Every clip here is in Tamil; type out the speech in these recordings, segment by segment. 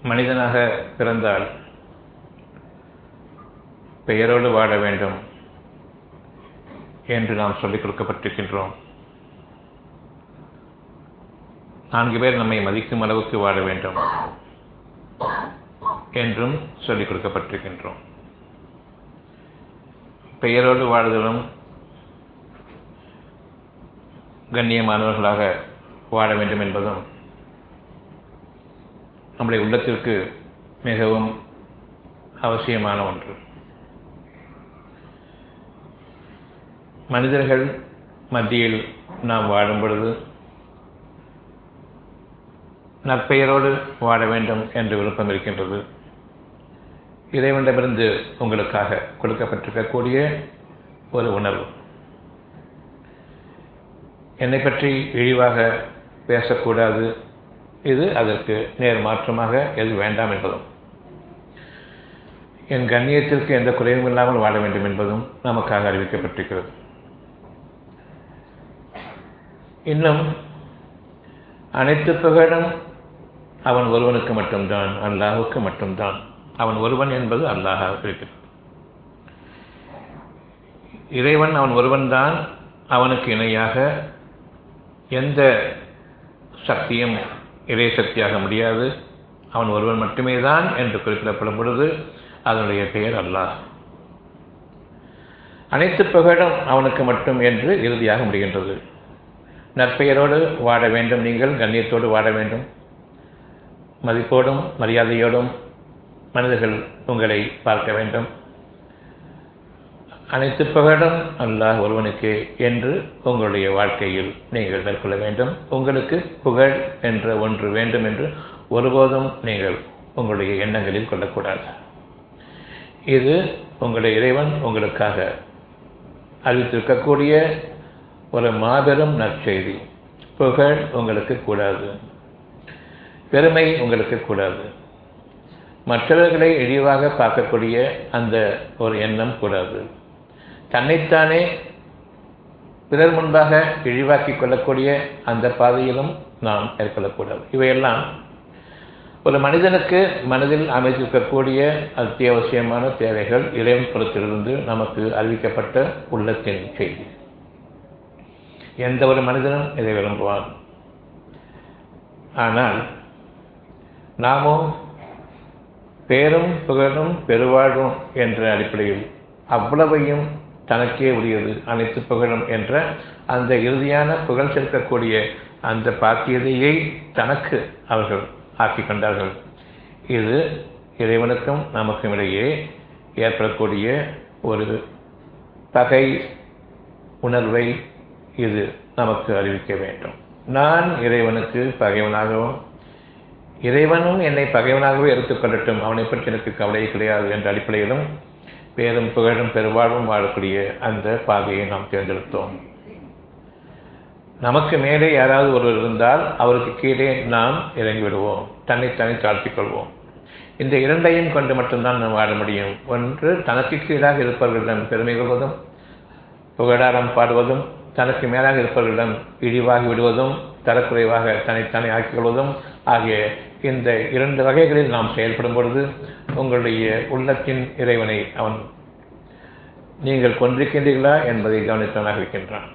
மனிதனாக பிறந்தால் பெயரோடு வாழ வேண்டும் என்று நாம் சொல்லிக் கொடுக்கப்பட்டிருக்கின்றோம் நான்கு பேர் நம்மை மதிக்கும் அளவுக்கு வாழ வேண்டும் என்றும் சொல்லிக் கொடுக்கப்பட்டிருக்கின்றோம் பெயரோடு வாழ்தலும் கண்ணியமானவர்களாக வாழ வேண்டும் என்பதும் நம்முடைய உள்ளத்திற்கு மிகவும் அவசியமான ஒன்று மனிதர்கள் மத்தியில் நாம் வாழும் பொழுது நற்பெயரோடு வாழ வேண்டும் என்று விருப்பம் இருக்கின்றது இறைவனிடமிருந்து உங்களுக்காக கொடுக்கப்பட்டிருக்கக்கூடிய ஒரு உணர்வு என்னை பற்றி இழிவாக பேசக்கூடாது இது அதற்கு நேர் மாற்றமாக எது வேண்டாம் என்பதும் என் கண்ணியத்திற்கு எந்த குறைவும் இல்லாமல் வாழ வேண்டும் என்பதும் நமக்காக அறிவிக்கப்பட்டிருக்கிறது இன்னும் அனைத்து புகழும் அவன் ஒருவனுக்கு மட்டும்தான் அல்லாஹுக்கு மட்டும்தான் அவன் ஒருவன் என்பது அல்லாஹாக இருக்கிறது இறைவன் அவன் ஒருவன்தான் அவனுக்கு இணையாக எந்த சக்தியும் இறை சக்தியாக முடியாது அவன் ஒருவன் மட்டுமே தான் என்று குறிப்பிடப்படும் பொழுது அதனுடைய பெயர் அல்லாஹ் அனைத்து புகழும் அவனுக்கு மட்டும் என்று இறுதியாக முடிகின்றது நற்பெயரோடு வாழ வேண்டும் நீங்கள் கண்ணியத்தோடு வாழ வேண்டும் மதிப்போடும் மரியாதையோடும் மனிதர்கள் உங்களை பார்க்க வேண்டும் அனைத்து புகழும் அல்லாஹ் ஒருவனுக்கு என்று உங்களுடைய வாழ்க்கையில் நீங்கள் மேற்கொள்ள வேண்டும் உங்களுக்கு புகழ் என்ற ஒன்று வேண்டும் என்று ஒருபோதும் நீங்கள் உங்களுடைய எண்ணங்களில் கொள்ளக்கூடாது இது உங்களுடைய இறைவன் உங்களுக்காக அறிவித்திருக்கக்கூடிய ஒரு மாபெரும் நற்செய்தி புகழ் உங்களுக்கு கூடாது பெருமை உங்களுக்கு கூடாது மற்றவர்களை இழிவாக பார்க்கக்கூடிய அந்த ஒரு எண்ணம் கூடாது தன்னைத்தானே பிறர் முன்பாக இழிவாக்கிக் கொள்ளக்கூடிய அந்த பாதையிலும் நாம் மேற்கொள்ளக்கூடாது இவையெல்லாம் ஒரு மனிதனுக்கு மனதில் அமைத்திருக்கக்கூடிய அத்தியாவசியமான தேவைகள் இறைவன் புறத்திலிருந்து நமக்கு அறிவிக்கப்பட்ட உள்ளத்தின் செய்தி எந்த ஒரு மனிதனும் இதை விரும்புவான் ஆனால் நாமும் பேரும் புகழும் பெருவாழும் என்ற அடிப்படையில் அவ்வளவையும் தனக்கே உரியது அனைத்து புகழும் என்ற அந்த இறுதியான புகழ் சேர்க்கக்கூடிய அந்த பாக்கியதையை தனக்கு அவர்கள் ஆக்கி கொண்டார்கள் இது இறைவனுக்கும் நமக்கும் இடையே ஏற்படக்கூடிய ஒரு பகை உணர்வை இது நமக்கு அறிவிக்க வேண்டும் நான் இறைவனுக்கு பகைவனாகவும் இறைவனும் என்னை பகைவனாகவே எடுத்துக்கொள்ளட்டும் அவனை பற்றி எனக்கு கவலை கிடையாது என்ற அடிப்படையிலும் பேரும் புகழும் பெருவாழ்வும் வாழக்கூடிய அந்த பாதையை நாம் தேர்ந்தெடுத்தோம் நமக்கு மேலே யாராவது ஒருவர் இருந்தால் அவருக்கு கீழே நாம் இறங்கி விடுவோம் தன்னைத்தானே தாழ்த்திக் கொள்வோம் இந்த இரண்டையும் கொண்டு மட்டும்தான் நாம் வாழ முடியும் ஒன்று தனக்கு கீழாக இருப்பவர்களிடம் பெருமை கொள்வதும் புகழாரம் பாடுவதும் தனக்கு மேலாக இருப்பவர்களிடம் இழிவாகி விடுவதும் தரக்குறைவாக தன்னைத்தானே ஆக்கிக் கொள்வதும் ஆகிய இந்த இரண்டு வகைகளில் நாம் செயல்படும் பொழுது உங்களுடைய உள்ளத்தின் இறைவனை அவன் நீங்கள் கொண்டிருக்கின்றீர்களா என்பதை கவனித்தவனாக இருக்கின்றான்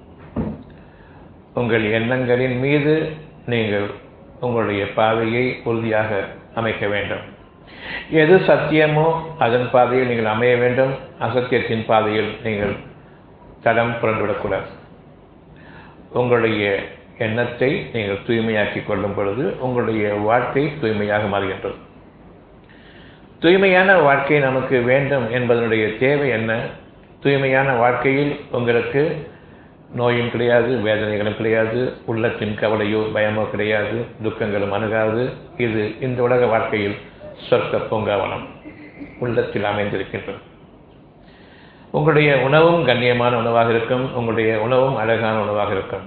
உங்கள் எண்ணங்களின் மீது நீங்கள் உங்களுடைய பாதையை உறுதியாக அமைக்க வேண்டும் எது சத்தியமோ அதன் பாதையில் நீங்கள் அமைய வேண்டும் அசத்தியத்தின் பாதையில் நீங்கள் தடம் புரண்டுவிடக்கூடாது உங்களுடைய எண்ணத்தை நீங்கள் தூய்மையாக்கி கொள்ளும் பொழுது உங்களுடைய வாழ்க்கை தூய்மையாக மாறுகின்றது தூய்மையான வாழ்க்கை நமக்கு வேண்டும் என்பதனுடைய தேவை என்ன தூய்மையான வாழ்க்கையில் உங்களுக்கு நோயும் கிடையாது வேதனைகளும் கிடையாது உள்ளத்தின் கவலையோ பயமோ கிடையாது துக்கங்களும் அணுகாது இது இந்த உலக வாழ்க்கையில் சொர்க்க பூங்காவனம் உள்ளத்தில் அமைந்திருக்கின்றது உங்களுடைய உணவும் கண்ணியமான உணவாக இருக்கும் உங்களுடைய உணவும் அழகான உணவாக இருக்கும்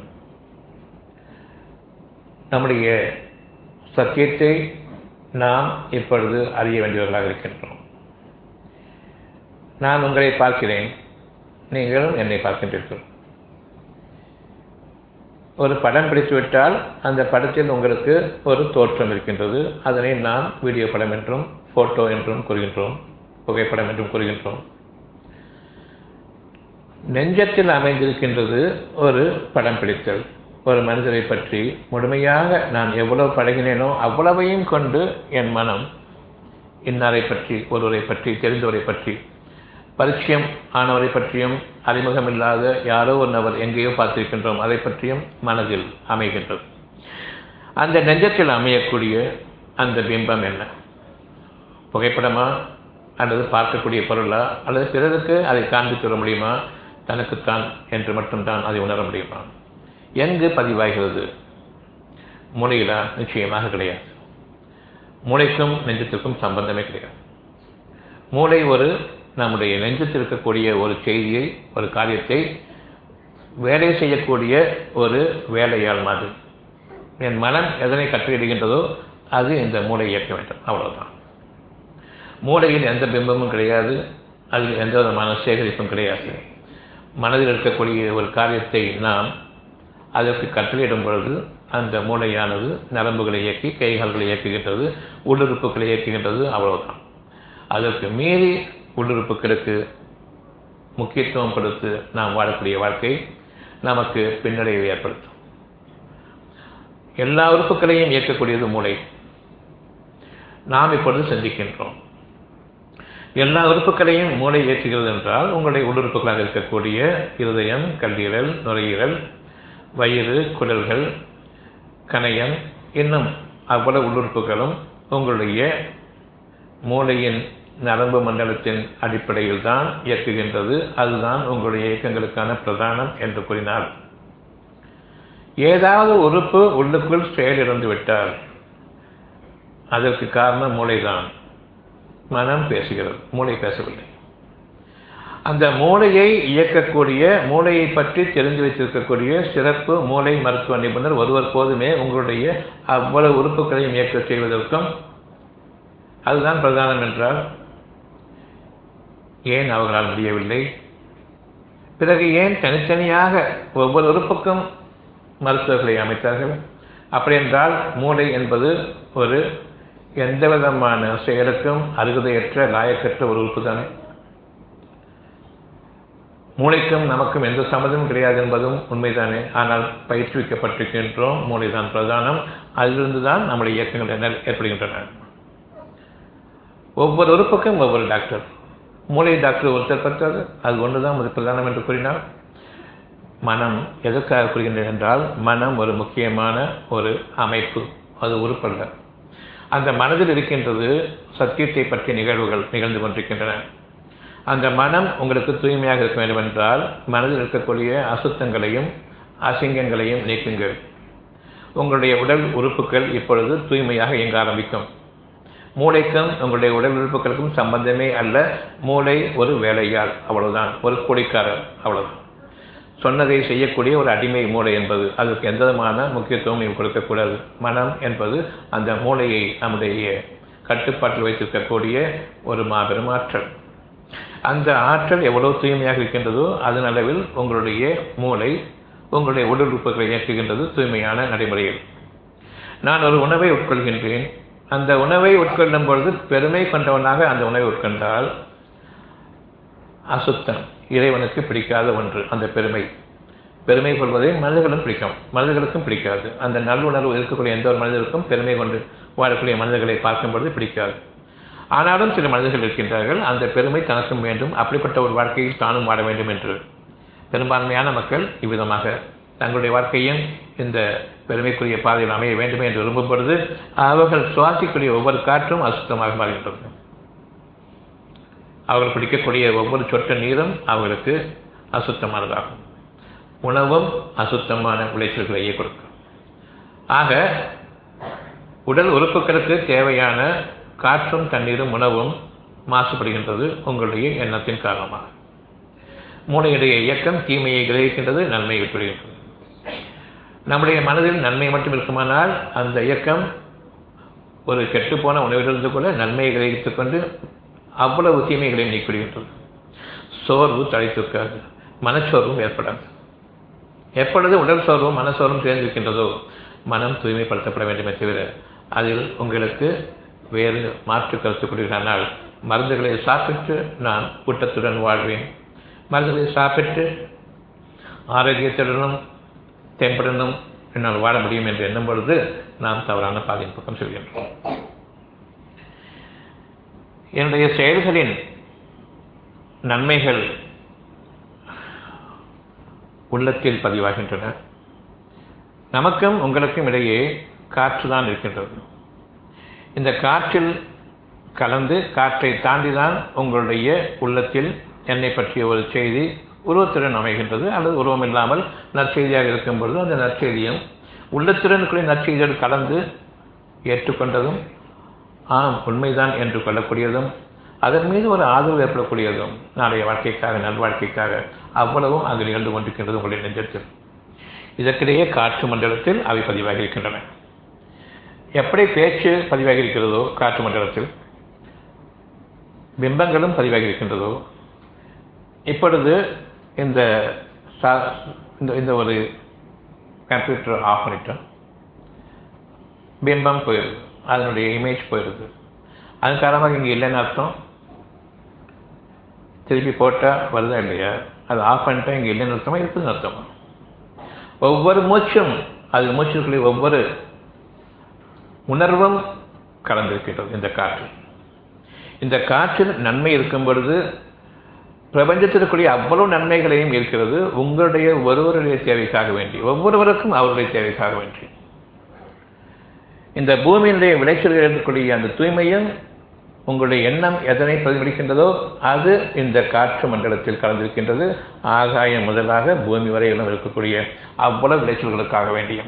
நம்முடைய சத்தியத்தை நாம் இப்பொழுது அறிய வேண்டியவர்களாக இருக்கின்றோம் நான் உங்களை பார்க்கிறேன் நீங்களும் என்னை பார்க்கின்றீர்கள் ஒரு படம் பிடித்துவிட்டால் அந்த படத்தில் உங்களுக்கு ஒரு தோற்றம் இருக்கின்றது அதனை நாம் வீடியோ படம் என்றும் ஃபோட்டோ என்றும் கூறுகின்றோம் புகைப்படம் என்றும் கூறுகின்றோம் நெஞ்சத்தில் அமைந்திருக்கின்றது ஒரு படம் பிடித்தல் ஒரு மனிதரை பற்றி முழுமையாக நான் எவ்வளவு பழகினேனோ அவ்வளவையும் கொண்டு என் மனம் இன்னாரை பற்றி ஒருவரை பற்றி தெரிந்தவரை பற்றி பரிச்சயம் ஆனவரை பற்றியும் அறிமுகமில்லாத யாரோ ஒரு நபர் எங்கேயோ பார்த்திருக்கின்றோம் அதை பற்றியும் மனதில் அமைகின்றது அந்த நெஞ்சத்தில் அமையக்கூடிய அந்த பிம்பம் என்ன புகைப்படமா அல்லது பார்க்கக்கூடிய பொருளா அல்லது பிறருக்கு அதை காண்பித்து வர முடியுமா தனக்குத்தான் என்று மட்டும்தான் அதை உணர முடியுமா எங்கு பதிவாகிறது மூளையிலா நிச்சயமாக கிடையாது மூளைக்கும் நெஞ்சத்திற்கும் சம்பந்தமே கிடையாது மூளை ஒரு நம்முடைய நெஞ்சத்தில் இருக்கக்கூடிய ஒரு செய்தியை ஒரு காரியத்தை வேலை செய்யக்கூடிய ஒரு வேலையால் மாதிரி என் மனம் எதனை கற்றுக்கிடுகின்றதோ அது இந்த மூளை இயக்க வேண்டும் அவ்வளவுதான் மூளையில் எந்த பிம்பமும் கிடையாது அதில் எந்த விதமான சேகரிப்பும் கிடையாது மனதில் இருக்கக்கூடிய ஒரு காரியத்தை நாம் அதற்கு கட்டளையிடும் பொழுது அந்த மூளையானது நரம்புகளை இயக்கி கைகால்களை இயக்குகின்றது உள்ளுறுப்புகளை இயக்குகின்றது அவ்வளவுதான் அதற்கு மீறி உள்ளுறுப்புகளுக்கு முக்கியத்துவம் கொடுத்து நாம் வாழக்கூடிய வாழ்க்கை நமக்கு பின்னடைவை ஏற்படுத்தும் எல்லா உறுப்புகளையும் இயக்கக்கூடியது மூளை நாம் இப்பொழுது சிந்திக்கின்றோம் எல்லா உறுப்புகளையும் மூளை இயக்குகிறது என்றால் உங்களுடைய உள்ளுறுப்புகளாக இருக்கக்கூடிய இருதயம் கல்லீரல் நுரையீரல் வயிறு குடல்கள் கணையம் இன்னும் அவ்வளவு உள்ளுறுப்புகளும் உங்களுடைய மூளையின் நரம்பு மண்டலத்தின் அடிப்படையில் தான் இயக்குகின்றது அதுதான் உங்களுடைய இயக்கங்களுக்கான பிரதானம் என்று கூறினார் ஏதாவது உறுப்பு உள்ளுக்குள் செயலிழந்து விட்டால் அதற்கு காரணம் மூளைதான் மனம் பேசுகிறது மூளை பேசவில்லை அந்த மூளையை இயக்கக்கூடிய மூளையை பற்றி தெரிந்து வைத்திருக்கக்கூடிய சிறப்பு மூளை மருத்துவ நிபுணர் ஒருவர் போதுமே உங்களுடைய அவ்வளவு உறுப்புகளையும் இயக்க செய்வதற்கும் அதுதான் பிரதானம் என்றால் ஏன் அவர்களால் முடியவில்லை பிறகு ஏன் தனித்தனியாக ஒவ்வொரு உறுப்புக்கும் மருத்துவர்களை அமைத்தார்கள் அப்படி என்றால் மூளை என்பது ஒரு எந்த விதமான செயலுக்கும் அருகதையற்ற லாயக்கற்ற ஒரு உறுப்பு தானே மூளைக்கும் நமக்கும் எந்த சம்மதமும் கிடையாது என்பதும் உண்மைதானே ஆனால் பயிற்றுவிக்கப்பட்டிருக்கின்றோம் மூளைதான் பிரதானம் அதிலிருந்து தான் நம்முடைய இயக்கங்கள் ஏற்படுகின்றன ஒவ்வொரு உறுப்புக்கும் ஒவ்வொரு டாக்டர் மூளை டாக்டர் ஒருத்தர் பற்றாது அது ஒன்றுதான் அது பிரதானம் என்று கூறினார் மனம் எதற்காக கூறுகின்றேன் என்றால் மனம் ஒரு முக்கியமான ஒரு அமைப்பு அது உறுப்பல்ல அந்த மனதில் இருக்கின்றது சத்தியத்தை பற்றிய நிகழ்வுகள் நிகழ்ந்து கொண்டிருக்கின்றன அந்த மனம் உங்களுக்கு தூய்மையாக இருக்க வேண்டும் என்றால் மனதில் இருக்கக்கூடிய அசுத்தங்களையும் அசிங்கங்களையும் நீக்குங்கள் உங்களுடைய உடல் உறுப்புகள் இப்பொழுது தூய்மையாக இயங்க ஆரம்பிக்கும் மூளைக்கும் உங்களுடைய உடல் உறுப்புகளுக்கும் சம்பந்தமே அல்ல மூளை ஒரு வேலையால் அவ்வளவுதான் ஒரு கொடிக்காரர் அவ்வளவுதான் சொன்னதை செய்யக்கூடிய ஒரு அடிமை மூளை என்பது அதுக்கு எந்த விதமான முக்கியத்துவம் நீங்கள் கொடுக்கக்கூடாது மனம் என்பது அந்த மூளையை நம்முடைய கட்டுப்பாட்டில் வைத்திருக்கக்கூடிய ஒரு மாபெரும் ஆற்றல் அந்த ஆற்றல் எவ்வளவு தூய்மையாக இருக்கின்றதோ அதன் அளவில் உங்களுடைய மூளை உங்களுடைய உடல் உறுப்புகளை இயக்குகின்றது தூய்மையான நடைமுறையில் நான் ஒரு உணவை உட்கொள்கின்றேன் அந்த உணவை உட்கொள்ளும் பொழுது பெருமை கொண்டவனாக அந்த உணவை உட்கொண்டால் அசுத்தம் இறைவனுக்கு பிடிக்காத ஒன்று அந்த பெருமை பெருமை கொள்வதை மனிதர்களும் பிடிக்கும் மனிதர்களுக்கும் பிடிக்காது அந்த நல்லுணர்வு இருக்கக்கூடிய எந்த ஒரு மனிதருக்கும் பெருமை கொண்டு வாழக்கூடிய மனிதர்களை பார்க்கும் பொழுது பிடிக்காது ஆனாலும் சில மனிதர்கள் இருக்கின்றார்கள் அந்த பெருமை தனக்கும் வேண்டும் அப்படிப்பட்ட ஒரு வாழ்க்கையில் தானும் வாழ வேண்டும் என்று பெரும்பான்மையான மக்கள் இவ்விதமாக தங்களுடைய வாழ்க்கையும் இந்த பெருமைக்குரிய பாதையில் அமைய வேண்டுமே என்று விரும்பும் பொழுது அவர்கள் சுவாசிக்கூடிய ஒவ்வொரு காற்றும் அசுத்தமாக மாறுகின்றது அவர்கள் பிடிக்கக்கூடிய ஒவ்வொரு சொட்ட நீரும் அவர்களுக்கு அசுத்தமானதாகும் உணவும் அசுத்தமான விளைச்சல்களையே கொடுக்கும் ஆக உடல் உறுப்புகளுக்கு தேவையான காற்றும் தண்ணீரும் உணவும் மாசுபடுகின்றது உங்களுடைய எண்ணத்தின் காரணமாக மூளையுடைய இயக்கம் தீமையை கிரகிக்கின்றது நன்மையை விட்டுவிடுகின்றது நம்முடைய மனதில் நன்மை மட்டும் இருக்குமானால் அந்த இயக்கம் ஒரு கெட்டுப்போன உணவிலிருந்து கூட நன்மையை கிரகித்துக் கொண்டு அவ்வளவு தீமைகளையும் நீக்கிவிடுகின்றது சோர்வு தழைத்திருக்காது மனச்சோர்வும் ஏற்படாது எப்பொழுது உடல் சோர்வும் மனசோர்வும் சேர்ந்திருக்கின்றதோ மனம் தூய்மைப்படுத்தப்பட வேண்டுமே தவிர அதில் உங்களுக்கு வேறு மாற்று கருத்து கூறுகிறானால் மருந்துகளை சாப்பிட்டு நான் கூட்டத்துடன் வாழ்வேன் மருந்துகளை சாப்பிட்டு ஆரோக்கியத்துடனும் தெம்புடனும் என்னால் வாழ முடியும் என்று எண்ணும் பொழுது நாம் தவறான பாதையின் பக்கம் செல்கின்றோம் என்னுடைய செயல்களின் நன்மைகள் உள்ளத்தில் பதிவாகின்றன நமக்கும் உங்களுக்கும் இடையே காற்று தான் இருக்கின்றது இந்த காற்றில் கலந்து காற்றை தாண்டிதான் உங்களுடைய உள்ளத்தில் என்னை பற்றிய ஒரு செய்தி உருவத்துடன் அமைகின்றது அல்லது உருவம் இல்லாமல் நற்செய்தியாக இருக்கும் பொழுது அந்த நற்செய்தியும் உள்ளத்துடனுக்குரிய நற்செய்தியோடு கலந்து ஏற்றுக்கொண்டதும் ஆம் உண்மைதான் என்று கொள்ளக்கூடியதும் அதன் மீது ஒரு ஆதரவு ஏற்படக்கூடியதும் நாளைய வாழ்க்கைக்காக நல்வாழ்க்கைக்காக அவ்வளவும் அங்கு நிகழ்ந்து கொண்டிருக்கின்றது உங்களுடைய நெஞ்சத்தில் இதற்கிடையே காற்று மண்டலத்தில் அவை பதிவாகி இருக்கின்றன எப்படி பேச்சு பதிவாகி இருக்கிறதோ காற்று மண்டலத்தில் பிம்பங்களும் பதிவாகி இருக்கின்றதோ இப்பொழுது இந்த இந்த இந்த ஒரு கம்ப்யூட்டர் ஆஃப் பண்ணிட்டோம் பிம்பம் போயிடுது அதனுடைய இமேஜ் போயிடுது அதன் காரணமாக இங்கே இல்லைன்னு அர்த்தம் திருப்பி போட்டால் வருதா இல்லையா அது ஆஃப் பண்ணிட்டா இங்கே இல்லைன்னு அர்த்தமா இருக்குதுன்னு அர்த்தமா ஒவ்வொரு மூச்சும் அது மூச்சுக்குள்ளே ஒவ்வொரு உணர்வும் கலந்திருக்கின்றது இந்த காற்று இந்த காற்றில் நன்மை இருக்கும் பொழுது பிரபஞ்சத்திற்குரிய அவ்வளவு நன்மைகளையும் இருக்கிறது உங்களுடைய ஒருவருடைய தேவைக்காக வேண்டி ஒவ்வொருவருக்கும் அவருடைய தேவைக்காக வேண்டி இந்த பூமியினுடைய விளைச்சல்கள் இருக்கக்கூடிய அந்த தூய்மையும் உங்களுடைய எண்ணம் எதனை பிரதிபலிக்கின்றதோ அது இந்த காற்று மண்டலத்தில் கலந்திருக்கின்றது ஆகாயம் முதலாக பூமி வரையிலும் இருக்கக்கூடிய அவ்வளவு விளைச்சல்களுக்காக வேண்டியும்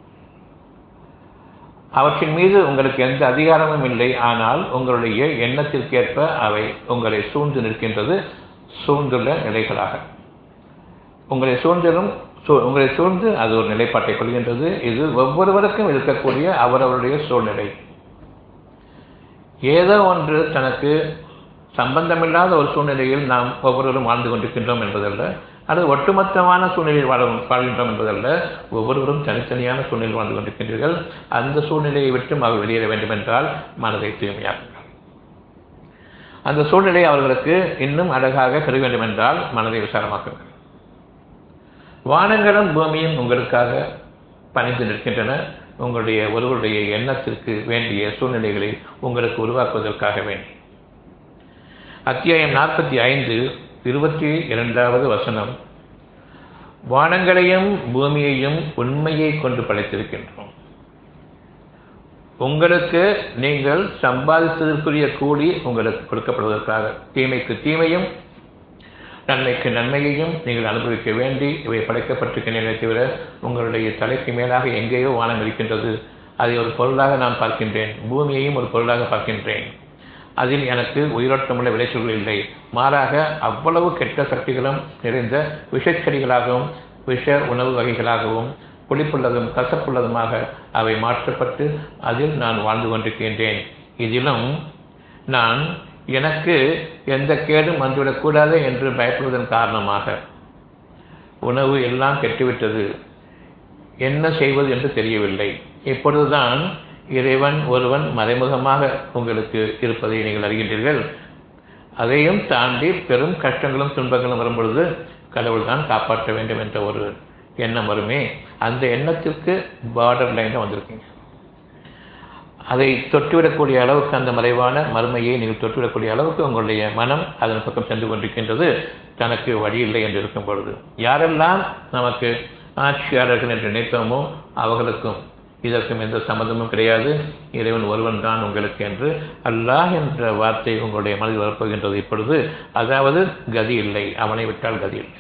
அவற்றின் மீது உங்களுக்கு எந்த அதிகாரமும் இல்லை ஆனால் உங்களுடைய எண்ணத்திற்கேற்ப அவை உங்களை சூழ்ந்து நிற்கின்றது சூழ்ந்துள்ள நிலைகளாக உங்களை சூழ்ந்திலும் உங்களை சூழ்ந்து அது ஒரு நிலைப்பாட்டை கொள்கின்றது இது ஒவ்வொருவருக்கும் இருக்கக்கூடிய அவரவருடைய சூழ்நிலை ஏதோ ஒன்று தனக்கு சம்பந்தமில்லாத ஒரு சூழ்நிலையில் நாம் ஒவ்வொருவரும் வாழ்ந்து கொண்டிருக்கின்றோம் என்பதல்ல அல்லது ஒட்டுமொத்தமான சூழ்நிலையில் வாழ வாழ்கின்றோம் என்பதல்ல ஒவ்வொருவரும் தனித்தனியான சூழ்நிலையில் வாழ்ந்து கொண்டிருக்கின்றீர்கள் அந்த சூழ்நிலையை விட்டும் அவர் வெளியேற வேண்டும் என்றால் மனதை தூய்மையாக்குங்கள் அந்த சூழ்நிலை அவர்களுக்கு இன்னும் அழகாக பெற வேண்டும் என்றால் மனதை விசாரமாக்குங்கள் வானங்களும் பூமியும் உங்களுக்காக பணிந்து நிற்கின்றன உங்களுடைய ஒருவருடைய எண்ணத்திற்கு வேண்டிய சூழ்நிலைகளை உங்களுக்கு உருவாக்குவதற்காக வேண்டி அத்தியாயம் நாற்பத்தி ஐந்து இருபத்தி இரண்டாவது வசனம் வானங்களையும் பூமியையும் உண்மையை கொண்டு படைத்திருக்கின்றோம் உங்களுக்கு நீங்கள் சம்பாதித்ததற்குரிய கூலி உங்களுக்கு கொடுக்கப்படுவதற்காக தீமைக்கு தீமையும் நன்மைக்கு நன்மையையும் நீங்கள் அனுபவிக்க வேண்டி இவை படைக்கப்பட்டிருக்கின்றன தவிர உங்களுடைய தலைக்கு மேலாக எங்கேயோ வானம் இருக்கின்றது அதை ஒரு பொருளாக நான் பார்க்கின்றேன் பூமியையும் ஒரு பொருளாக பார்க்கின்றேன் அதில் எனக்கு உயிரோட்டமுள்ள விளைச்சல்கள் இல்லை மாறாக அவ்வளவு கெட்ட சக்திகளும் நிறைந்த விஷச்செடிகளாகவும் விஷ உணவு வகைகளாகவும் புளிப்புள்ளதும் கசப்புள்ளதுமாக அவை மாற்றப்பட்டு அதில் நான் வாழ்ந்து கொண்டிருக்கின்றேன் இதிலும் நான் எனக்கு எந்த கேடும் வந்துவிடக்கூடாது என்று பயப்படுவதன் காரணமாக உணவு எல்லாம் கெட்டுவிட்டது என்ன செய்வது என்று தெரியவில்லை இப்பொழுதுதான் இறைவன் ஒருவன் மறைமுகமாக உங்களுக்கு இருப்பதை நீங்கள் அறிகின்றீர்கள் அதையும் தாண்டி பெரும் கஷ்டங்களும் துன்பங்களும் வரும்பொழுது கடவுள் தான் காப்பாற்ற வேண்டும் என்ற ஒரு எண்ணம் வருமே அந்த எண்ணத்திற்கு பார்டர் லைனில் வந்திருக்கீங்க அதை தொட்டுவிடக்கூடிய அளவுக்கு அந்த மறைவான மறுமையை நீங்கள் தொட்டுவிடக்கூடிய அளவுக்கு உங்களுடைய மனம் அதன் பக்கம் சென்று கொண்டிருக்கின்றது தனக்கு வழி இல்லை என்று இருக்கும் பொழுது யாரெல்லாம் நமக்கு ஆட்சியாளர்கள் என்று நினைத்தோமோ அவர்களுக்கும் இதற்கும் எந்த சம்மந்தமும் கிடையாது இறைவன் ஒருவன் தான் உங்களுக்கு என்று அல்லாஹ் என்ற வார்த்தை உங்களுடைய மனதில் வரப்போகின்றது இப்பொழுது அதாவது கதி இல்லை அவனை விட்டால் கதி இல்லை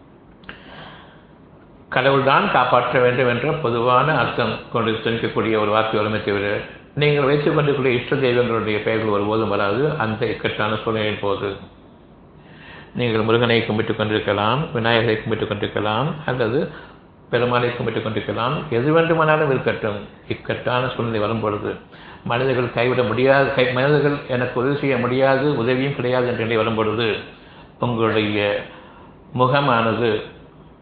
கடவுள்தான் காப்பாற்ற வேண்டும் என்ற பொதுவான அர்த்தம் கொண்டு தெரிவிக்கக்கூடிய ஒரு வார்த்தை வறுமை தவிர நீங்கள் வைத்துக் கொண்டிருக்கூடிய இஷ்ட தெய்வங்களுடைய பெயர்கள் ஒருபோதும் வராது அந்த இக்கட்டான சூழ்நிலையின் போது நீங்கள் முருகனை கும்பிட்டுக் கொண்டிருக்கலாம் விநாயகரை கும்பிட்டுக் கொண்டிருக்கலாம் அல்லது பெருமாளை கும்பிட்டுக் கொண்டிருக்கலாம் எது வேண்டுமானாலும் இருக்கட்டும் இக்கட்டான சூழ்நிலை வரும் பொழுது மனிதர்கள் கைவிட முடியாது கை மனிதர்கள் எனக்கு உதவி செய்ய முடியாது உதவியும் கிடையாது என்ற நிலை வரும் பொழுது உங்களுடைய முகமானது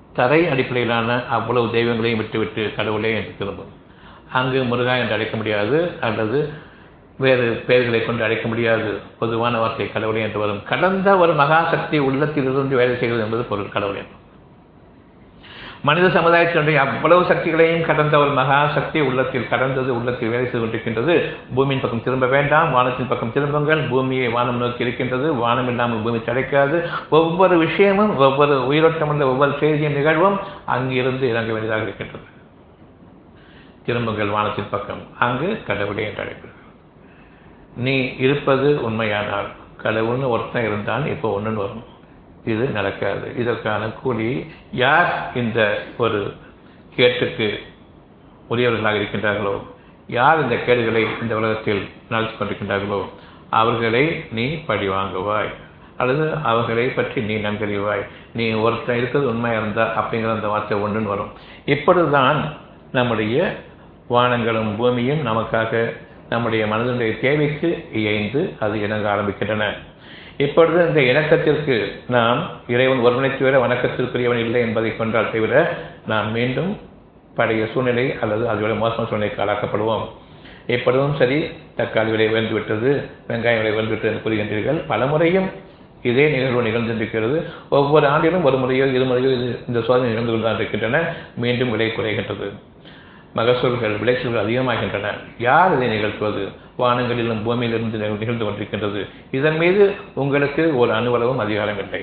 தரை அடிப்படையிலான அவ்வளவு தெய்வங்களையும் விட்டுவிட்டு கடவுளே என்று திரும்பும் அங்கு முருகா என்று அழைக்க முடியாது அல்லது வேறு பெயர்களை கொண்டு அழைக்க முடியாது பொதுவான வார்த்தை கடவுளே என்று வரும் கடந்த ஒரு மகாசக்தி உள்ளத்திலிருந்து வேலை செய்கிறது என்பது பொருள் கடவுளே மனித சமுதாயத்தினுடைய அவ்வளவு சக்திகளையும் கடந்த ஒரு மகாசக்தி உள்ளத்தில் கடந்தது உள்ளத்தில் வேலை செய்து கொண்டிருக்கின்றது பூமியின் பக்கம் திரும்ப வேண்டாம் வானத்தின் பக்கம் திரும்புங்கள் பூமியை வானம் நோக்கி இருக்கின்றது வானம் இல்லாமல் பூமி கிடைக்காது ஒவ்வொரு விஷயமும் ஒவ்வொரு உயிரோட்டமுள்ள ஒவ்வொரு செய்தியும் நிகழ்வும் அங்கிருந்து இறங்க வேண்டியதாக இருக்கின்றது திரும்புங்கள் வானத்தின் பக்கம் அங்கு கடவுளே என்று அழைக்கிறது நீ இருப்பது உண்மையானால் கடவுள்னு ஒருத்தன் இருந்தான் இப்போ ஒன்றுன்னு வரும் இது நடக்காது இதற்கான கூலி யார் இந்த ஒரு கேட்டுக்கு உரியவர்களாக இருக்கின்றார்களோ யார் இந்த கேடுகளை இந்த உலகத்தில் நடத்தி கொண்டிருக்கின்றார்களோ அவர்களை நீ பழி வாங்குவாய் அல்லது அவர்களை பற்றி நீ நன்கறிவாய் நீ ஒருத்தன் இருக்கிறது உண்மையாக இருந்தா அப்படிங்கிற அந்த வார்த்தை ஒன்றுன்னு வரும் இப்பொழுதுதான் நம்முடைய வானங்களும் பூமியும் நமக்காக நம்முடைய மனதனுடைய தேவைக்கு இயைந்து அது இணங்க ஆரம்பிக்கின்றன இப்பொழுது இந்த இணக்கத்திற்கு நாம் இறைவன் ஒருவனை தவிர வணக்கத்திற்குரியவன் இல்லை என்பதை கொண்டால் தவிர நாம் மீண்டும் பழைய சூழ்நிலை அல்லது அதுவிட மோசமான சூழ்நிலைக்கு ஆளாக்கப்படுவோம் எப்பொழுதும் சரி தக்காளி விலை உயர்ந்து விட்டது வெங்காயம் விலை உயர்ந்து விட்டது என்று கூறுகின்றீர்கள் பல முறையும் இதே நிகழ்வு நிகழ்ந்திருக்கிறது ஒவ்வொரு ஆண்டிலும் ஒரு முறையோ இரு முறையோ இது இந்த சோதனை நிகழ்ந்து கொண்டுதான் இருக்கின்றன மீண்டும் விலை குறைகின்றது மகசூல்கள் விளைச்சல்கள் அதிகமாகின்றன யார் இதை நிகழ்த்துவது வானங்களிலும் பூமியிலிருந்து நிகழ்ந்து கொண்டிருக்கின்றது இதன் மீது உங்களுக்கு ஒரு அணுவளவும் அதிகாரம் இல்லை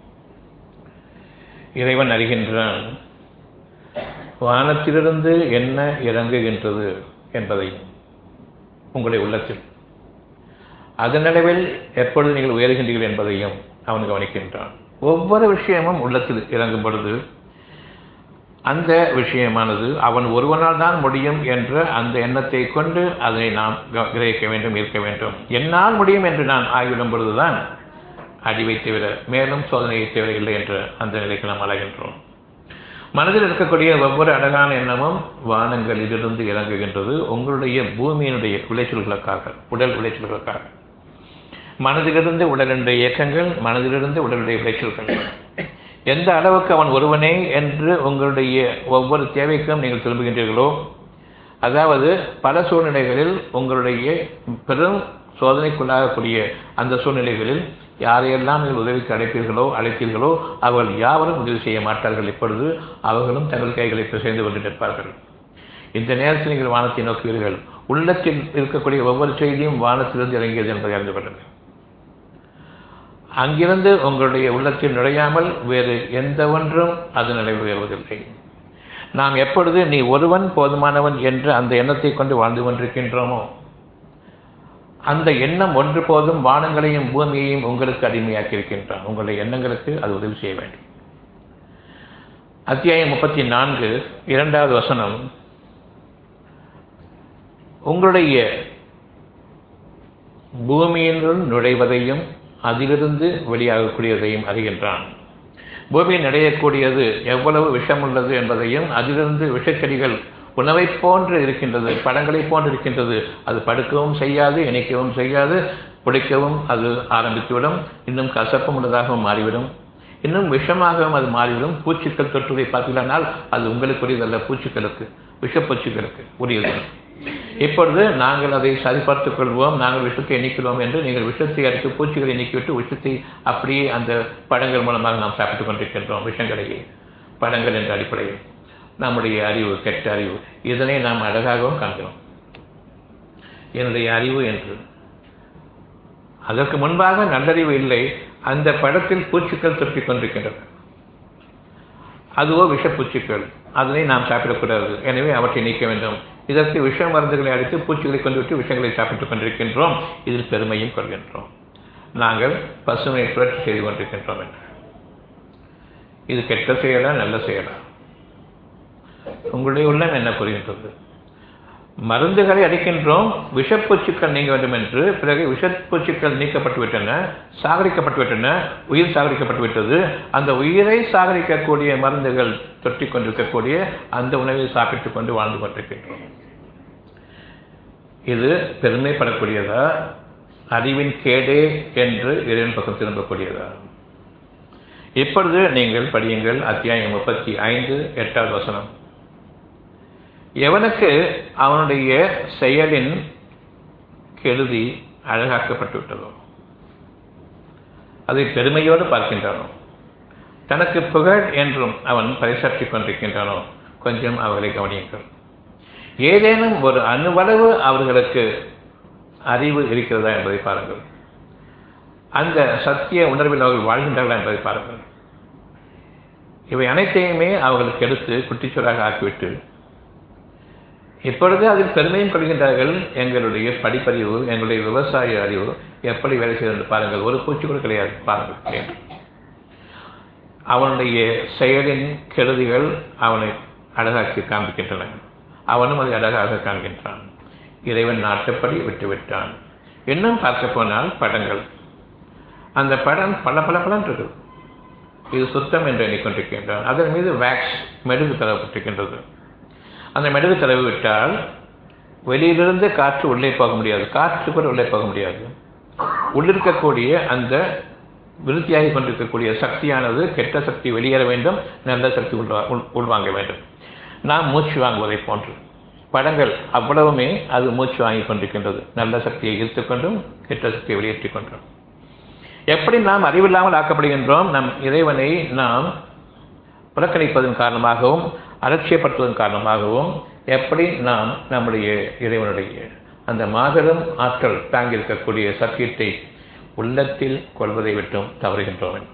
இறைவன் அறிகின்றான் வானத்திலிருந்து என்ன இறங்குகின்றது என்பதையும் உங்களுடைய உள்ளத்தில் அதன் அளவில் எப்பொழுது நீங்கள் உயர்கின்றீர்கள் என்பதையும் அவன் கவனிக்கின்றான் ஒவ்வொரு விஷயமும் உள்ளத்தில் இறங்கும் பொழுது அந்த விஷயமானது அவன் ஒருவனால் தான் முடியும் என்ற அந்த எண்ணத்தை கொண்டு அதனை நாம் கிரகிக்க வேண்டும் இருக்க வேண்டும் என்னால் முடியும் என்று நான் ஆகிவிடும் பொழுதுதான் அடிவை தவிர மேலும் சோதனையை தவிர இல்லை என்ற அந்த நிலைக்கு நாம் அழகின்றோம் மனதில் இருக்கக்கூடிய ஒவ்வொரு அழகான எண்ணமும் வானங்களிலிருந்து இறங்குகின்றது உங்களுடைய பூமியினுடைய விளைச்சல்களுக்காக உடல் விளைச்சல்களுக்காக மனதிலிருந்து உடலுடைய இயக்கங்கள் மனதிலிருந்து உடலுடைய விளைச்சல்கள் எந்த அளவுக்கு அவன் ஒருவனே என்று உங்களுடைய ஒவ்வொரு தேவைக்கும் நீங்கள் திரும்புகின்றீர்களோ அதாவது பல சூழ்நிலைகளில் உங்களுடைய பெரும் சோதனைக்குள்ளாகக்கூடிய அந்த சூழ்நிலைகளில் யாரையெல்லாம் நீங்கள் உதவிக்கு அழைப்பீர்களோ அழைத்தீர்களோ அவர்கள் யாவரும் உதவி செய்ய மாட்டார்கள் இப்பொழுது அவர்களும் தங்கள் கைகளை பிசைந்து கொண்டு நிற்பார்கள் இந்த நேரத்தில் நீங்கள் வானத்தை நோக்குவீர்கள் உள்ளத்தில் இருக்கக்கூடிய ஒவ்வொரு செய்தியும் வானத்திலிருந்து இறங்கியது என்பதை அறிந்து கொள்ளுங்கள் அங்கிருந்து உங்களுடைய உள்ளத்தில் நுழையாமல் வேறு எந்த ஒன்றும் அது நடைபெறுவதில்லை நாம் எப்பொழுது நீ ஒருவன் போதுமானவன் என்று அந்த எண்ணத்தை கொண்டு வாழ்ந்து கொண்டிருக்கின்றோமோ அந்த எண்ணம் ஒன்று போதும் வானங்களையும் பூமியையும் உங்களுக்கு அடிமையாக்கி இருக்கின்றான் உங்களுடைய எண்ணங்களுக்கு அது உதவி செய்ய வேண்டும் அத்தியாயம் முப்பத்தி நான்கு இரண்டாவது வசனம் உங்களுடைய பூமியினுள் நுழைவதையும் அதிலிருந்து வெளியாகக்கூடியதையும் அறிகின்றான் பூமியில் நடையக்கூடியது எவ்வளவு விஷம் உள்ளது என்பதையும் அதிலிருந்து விஷச்செடிகள் உணவை போன்று இருக்கின்றது படங்களை போன்று இருக்கின்றது அது படுக்கவும் செய்யாது இணைக்கவும் செய்யாது பிடிக்கவும் அது ஆரம்பித்துவிடும் இன்னும் கசப்பும் உள்ளதாகவும் மாறிவிடும் இன்னும் விஷமாகவும் அது மாறிவிடும் பூச்சிக்கள் தொற்றுவதை பார்த்தீர்களானால் அது உங்களுக்குரியதல்ல பூச்சிகளுக்கு விஷப்பூச்சிகளுக்கு உரியது இப்பொழுது நாங்கள் அதை சரிபார்த்துக் கொள்வோம் நாங்கள் விஷத்தை நீக்கிறோம் என்று நீங்கள் விஷத்தை அடித்து பூச்சிகளை நீக்கிவிட்டு விஷத்தை அப்படியே அந்த படங்கள் மூலமாக நாம் சாப்பிட்டுக் கொண்டிருக்கின்றோம் விஷங்களையே படங்கள் என்ற அடிப்படையில் நம்முடைய அறிவு கெட்ட அறிவு இதனை நாம் அழகாகவும் காண்கிறோம் என்னுடைய அறிவு என்று அதற்கு முன்பாக நல்லறிவு இல்லை அந்த படத்தில் பூச்சிக்கள் தொற்றிக் கொண்டிருக்கின்றன அதுவோ விஷப்பூச்சிக்கள் அதனை நாம் சாப்பிடக்கூடாது எனவே அவற்றை நீக்க வேண்டும் இதற்கு விஷ மருந்துகளை அடித்து பூச்சிகளை கொண்டுவிட்டு விஷங்களை சாப்பிட்டுக் கொண்டிருக்கின்றோம் இதில் பெருமையும் கொள்கின்றோம் நாங்கள் பசுமை புரட்சி செய்து கொண்டிருக்கின்றோம் என்று இது கெட்ட செயலா நல்ல செயலா உங்களுடைய உள்ளம் என்ன புரிகின்றது மருந்துகளை அடிக்கின்றோம் விஷப்பூச்சிக்கள் நீங்க வேண்டும் என்று பிறகு விஷப்பூச்சிக்கள் நீக்கப்பட்டு விட்டன சாகரிக்கப்பட்டு விட்டன உயிர் சாகரிக்கப்பட்டு விட்டது அந்த உயிரை சாகரிக்கக்கூடிய மருந்துகள் தொற்றிக் கொண்டிருக்கக்கூடிய அந்த உணவை சாப்பிட்டுக் கொண்டு வாழ்ந்து கொண்டிருக்கின்றோம் இது பெருமைப்படக்கூடியதா அறிவின் கேடே என்று இறைவன் பக்கம் திரும்பக்கூடியதா இப்பொழுது நீங்கள் படியுங்கள் அத்தியாயம் முப்பத்தி ஐந்து எட்டாவது வசனம் எவனுக்கு அவனுடைய செயலின் கெழுதி அழகாக்கப்பட்டு விட்டதோ அதை பெருமையோடு பார்க்கின்றானோ தனக்கு புகழ் என்றும் அவன் பரிசாற்றிக் கொண்டிருக்கின்றானோ கொஞ்சம் அவர்களை கவனியுங்கள் ஏதேனும் ஒரு அணுவளவு அவர்களுக்கு அறிவு இருக்கிறதா என்பதை பாருங்கள் அந்த சத்திய உணர்வில் அவர்கள் வாழ்கின்றார்களா என்பதை பாருங்கள் இவை அனைத்தையுமே அவர்களுக்கு எடுத்து குட்டிச்சோராக ஆக்கிவிட்டு இப்பொழுது அதில் பெருமையும் கொள்கின்றார்கள் எங்களுடைய படிப்பறிவு எங்களுடைய விவசாய அறிவு எப்படி வேலை செய்வது என்று பாருங்கள் ஒரு பூச்சி கூட கிடையாது பாருங்கள் அவனுடைய செயலின் கெடுதிகள் அவனை அழகாக்கி காண்பிக்கின்றன அவனும் அதை அழகாக காண்கின்றான் இறைவன் நாட்டுப்படி விட்டுவிட்டான் இன்னும் பார்க்க போனால் படங்கள் அந்த படம் பல பல பலன் இருக்குது இது சுத்தம் என்று எண்ணிக்கொண்டிருக்கின்றான் அதன் மீது வேக்ஸ் மெழுகு தரப்பட்டிருக்கின்றது அந்த மெழுகு தடவி விட்டால் வெளியிலிருந்து காற்று உள்ளே போக முடியாது காற்று கூட உள்ளே போக முடியாது உள்ளிருக்கக்கூடிய அந்த விருத்தியாகி கொண்டிருக்கக்கூடிய சக்தியானது கெட்ட சக்தி வெளியேற வேண்டும் நல்ல சக்தி உள்வா உள்வாங்க வேண்டும் நாம் மூச்சு வாங்குவதை போன்று படங்கள் அவ்வளவுமே அது மூச்சு வாங்கி கொண்டிருக்கின்றது நல்ல சக்தியை ஈர்த்துக்கொண்டும் கெட்ட சக்தியை வெளியேற்றிக் கொண்டும் எப்படி நாம் அறிவில்லாமல் ஆக்கப்படுகின்றோம் நம் இறைவனை நாம் புறக்கணிப்பதன் காரணமாகவும் அலட்சியப்படுத்துவதன் காரணமாகவும் எப்படி நாம் நம்முடைய இறைவனுடைய அந்த மாபெரும் ஆற்றல் தாங்கியிருக்கக்கூடிய சத்தியத்தை உள்ளத்தில் கொள்வதை விட்டும் தவறுகின்றோம்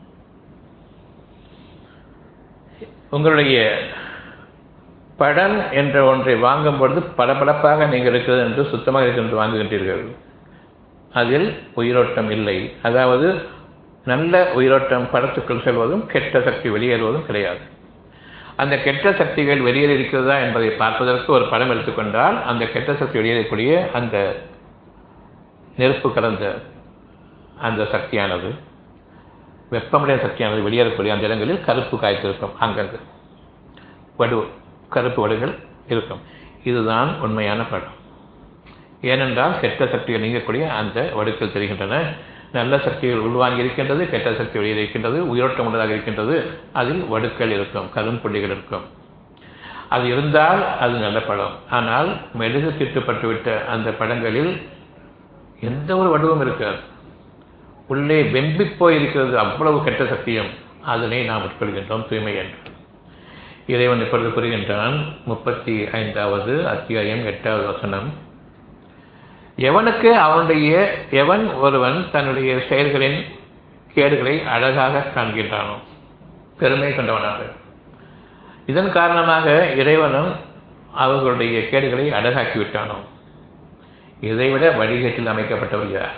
உங்களுடைய படம் என்ற ஒன்றை வாங்கும் பொழுது பளபளப்பாக நீங்கள் இருக்கிறது என்று சுத்தமாக இருக்கிறது வாங்குகின்றீர்கள் அதில் உயிரோட்டம் இல்லை அதாவது நல்ல உயிரோட்டம் படத்துக்குள் செல்வதும் கெட்ட சக்தி வெளியேறுவதும் கிடையாது அந்த கெட்ட சக்திகள் வெளியேறி இருக்கிறதா என்பதை பார்ப்பதற்கு ஒரு படம் எடுத்துக்கொண்டால் அந்த கெட்ட சக்தி வெளியேறக்கூடிய அந்த நெருப்பு கலந்த அந்த சக்தியானது வெப்பமடைய சக்தியானது வெளியேறக்கூடிய அந்த இடங்களில் கருப்பு காய்த்திருக்கும் அங்கங்கு வடு கருப்பு வடுகள் இருக்கும் இதுதான் உண்மையான படம் ஏனென்றால் கெட்ட சக்திகள் நீங்கக்கூடிய அந்த வடுக்கள் தெரிகின்றன நல்ல சக்திகள் உள்வாங்கி இருக்கின்றது கெட்ட சக்தி வெளியே இருக்கின்றது உயிரோட்டம் உள்ளதாக இருக்கின்றது அதில் வடுக்கள் இருக்கும் கரும்புள்ளிகள் இருக்கும் அது இருந்தால் அது நல்ல படம் ஆனால் மெழுகு தீட்டப்பட்டுவிட்ட அந்த படங்களில் எந்த ஒரு வடிவம் இருக்காது உள்ளே வெம்பி போய் இருக்கிறது அவ்வளவு கெட்ட சக்தியும் அதனை நாம் உட்கொள்கின்றோம் தூய்மை என்று இறைவன் இப்பொழுது கூறுகின்றான் முப்பத்தி ஐந்தாவது அத்தியாயம் எட்டாவது வசனம் எவனுக்கு அவனுடைய எவன் ஒருவன் தன்னுடைய செயல்களின் கேடுகளை அழகாக காண்கின்றானோ பெருமை கொண்டவனாக இதன் காரணமாக இறைவனும் அவர்களுடைய கேடுகளை அழகாக்கி விட்டானோ இதைவிட வடிகட்டில் அமைக்கப்பட்டவர் யார்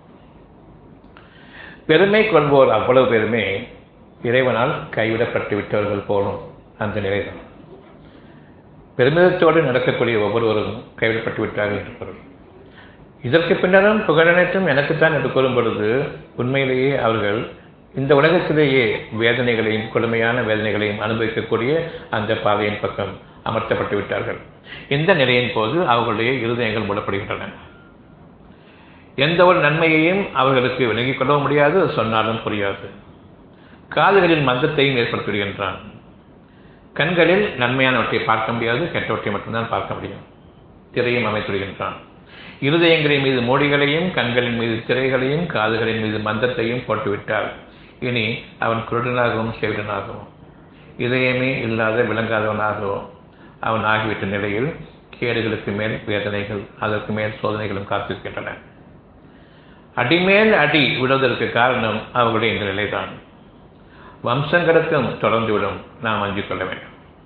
பெருமை கொள்வோர் அவ்வளவு பெருமை இறைவனால் கைவிடப்பட்டு விட்டவர்கள் போலும் அந்த நிலைதான் பெருமிதத்தோடு நடக்கக்கூடிய ஒவ்வொருவரும் கைவிடப்பட்டு விட்டார்கள் என்று பொருள் இதற்கு பின்னரும் புகழனைத்தும் எனக்குத்தான் என்று கூறும் பொழுது உண்மையிலேயே அவர்கள் இந்த உலகத்திலேயே வேதனைகளையும் கொடுமையான வேதனைகளையும் அனுபவிக்கக்கூடிய அந்த பாதையின் பக்கம் அமர்த்தப்பட்டு விட்டார்கள் இந்த நிலையின் போது அவர்களுடைய இருதயங்கள் மூடப்படுகின்றன எந்த ஒரு நன்மையையும் அவர்களுக்கு விலகிக் கொள்ளவும் முடியாது சொன்னாலும் புரியாது காதுகளில் மந்தத்தையும் ஏற்படுத்துகின்றான் கண்களில் நன்மையானவற்றை பார்க்க முடியாது கெட்டவற்றை மட்டும்தான் பார்க்க முடியும் திரையும் அமைத்துவிடுகின்றான் இருதயங்களின் மீது மோடிகளையும் கண்களின் மீது திரைகளையும் காதுகளின் மீது மந்தத்தையும் போட்டுவிட்டால் இனி அவன் குருடனாகவும் செவிடனாகவும் இதயமே இல்லாத விளங்காதவனாகவும் அவன் ஆகிவிட்ட நிலையில் கேடுகளுக்கு மேல் வேதனைகள் அதற்கு மேல் சோதனைகளும் காத்திருக்கின்றன அடிமேல் அடி விடுவதற்கு காரணம் அவர்களுடைய இந்த நிலைதான் வம்சங்களுக்கும் தொடர்ந்துவிடும் நாம் அஞ்சிக் கொள்ள வேண்டும்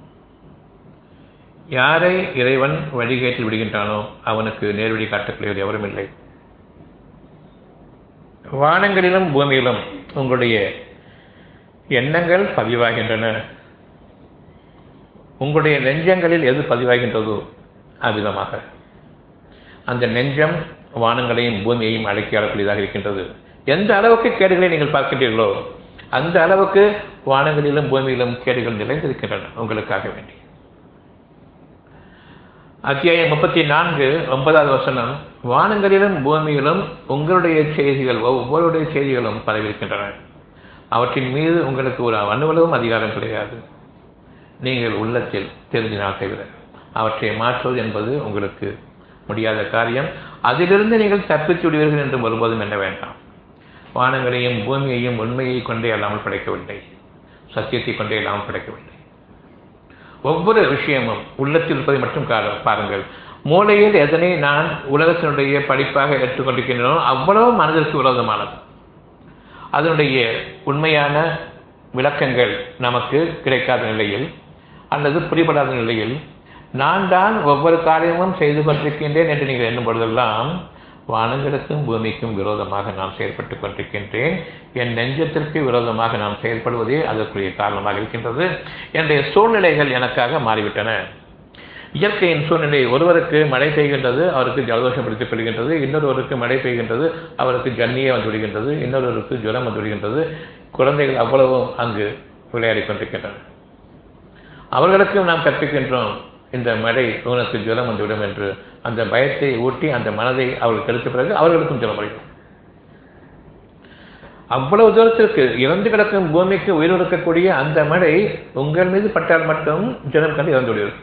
யாரை இறைவன் வழிகேட்டில் விடுகின்றானோ அவனுக்கு நேர்வழி காட்டக்கூடியவர் எவரும் இல்லை வானங்களிலும் பூமியிலும் உங்களுடைய எண்ணங்கள் பதிவாகின்றன உங்களுடைய நெஞ்சங்களில் எது பதிவாகின்றதோ அவ்விதமாக அந்த நெஞ்சம் வானங்களையும் பூமியையும் அடக்கி ஆளக்கூடியதாக இருக்கின்றது எந்த அளவுக்கு கேடுகளை நீங்கள் பார்க்கின்றீர்களோ அந்த அளவுக்கு வானங்களிலும் பூமியிலும் கேடுகள் நிறைந்திருக்கின்றன உங்களுக்காக வேண்டி அத்தியாயம் முப்பத்தி நான்கு ஒன்பதாவது வசனம் வானங்களிலும் பூமியிலும் உங்களுடைய செய்திகள் ஒவ்வொருடைய செய்திகளும் பரவியிருக்கின்றன அவற்றின் மீது உங்களுக்கு ஒரு அணுவளவும் அதிகாரம் கிடையாது நீங்கள் உள்ளத்தில் தெரிஞ்சினால் தவிர அவற்றை மாற்றுவது என்பது உங்களுக்கு முடியாத காரியம் அதிலிருந்து நீங்கள் தப்பித்து விடுவீர்கள் என்று ஒருபோதும் என்ன வேண்டாம் வானங்களையும் பூமியையும் உண்மையை கொண்டே அல்லாமல் படைக்கவில்லை சத்தியத்தை கொண்டே இல்லாமல் படைக்கவில்லை ஒவ்வொரு விஷயமும் உள்ளத்தில் இருப்பதை மட்டும் பாருங்கள் மூளையில் எதனை நான் உலகத்தினுடைய படிப்பாக ஏற்றுக்கொண்டிருக்கின்றனோ அவ்வளவு மனதிற்கு விரோதமானது அதனுடைய உண்மையான விளக்கங்கள் நமக்கு கிடைக்காத நிலையில் அல்லது புரிபடாத நிலையில் நான் தான் ஒவ்வொரு காரியமும் செய்து கொண்டிருக்கின்றேன் என்று நீங்கள் எண்ணும் பொழுதெல்லாம் வானங்களுக்கும் பூமிக்கும் விரோதமாக நான் செயல்பட்டுக் கொண்டிருக்கின்றேன் என் நெஞ்சத்திற்கு விரோதமாக நான் செயல்படுவதே அதற்குரிய காரணமாக இருக்கின்றது என்னுடைய சூழ்நிலைகள் எனக்காக மாறிவிட்டன இயற்கையின் சூழ்நிலை ஒருவருக்கு மழை பெய்கின்றது அவருக்கு ஜலதோஷம் பிடித்துக் கொள்கின்றது இன்னொருவருக்கு மழை பெய்கின்றது அவருக்கு ஜன்னியே வந்து விடுகின்றது இன்னொருவருக்கு ஜுரம் வந்து விடுகின்றது குழந்தைகள் அவ்வளவும் அங்கு விளையாடி கொண்டிருக்கின்றன அவர்களுக்கும் நாம் கற்பிக்கின்றோம் இந்த மழை உனக்கு ஜுரம் வந்துவிடும் என்று அந்த பயத்தை ஊட்டி அந்த மனதை அவர்கள் கெடுத்த பிறகு அவர்களுக்கும் ஜுரம் வருகிறது அவ்வளவு தூரத்திற்கு இறந்து கிடக்கும் பூமிக்கு உயிர் இருக்கக்கூடிய அந்த மழை உங்கள் மீது பட்டால் மட்டும் ஜனம் கண்டு இறந்து விடுகிறது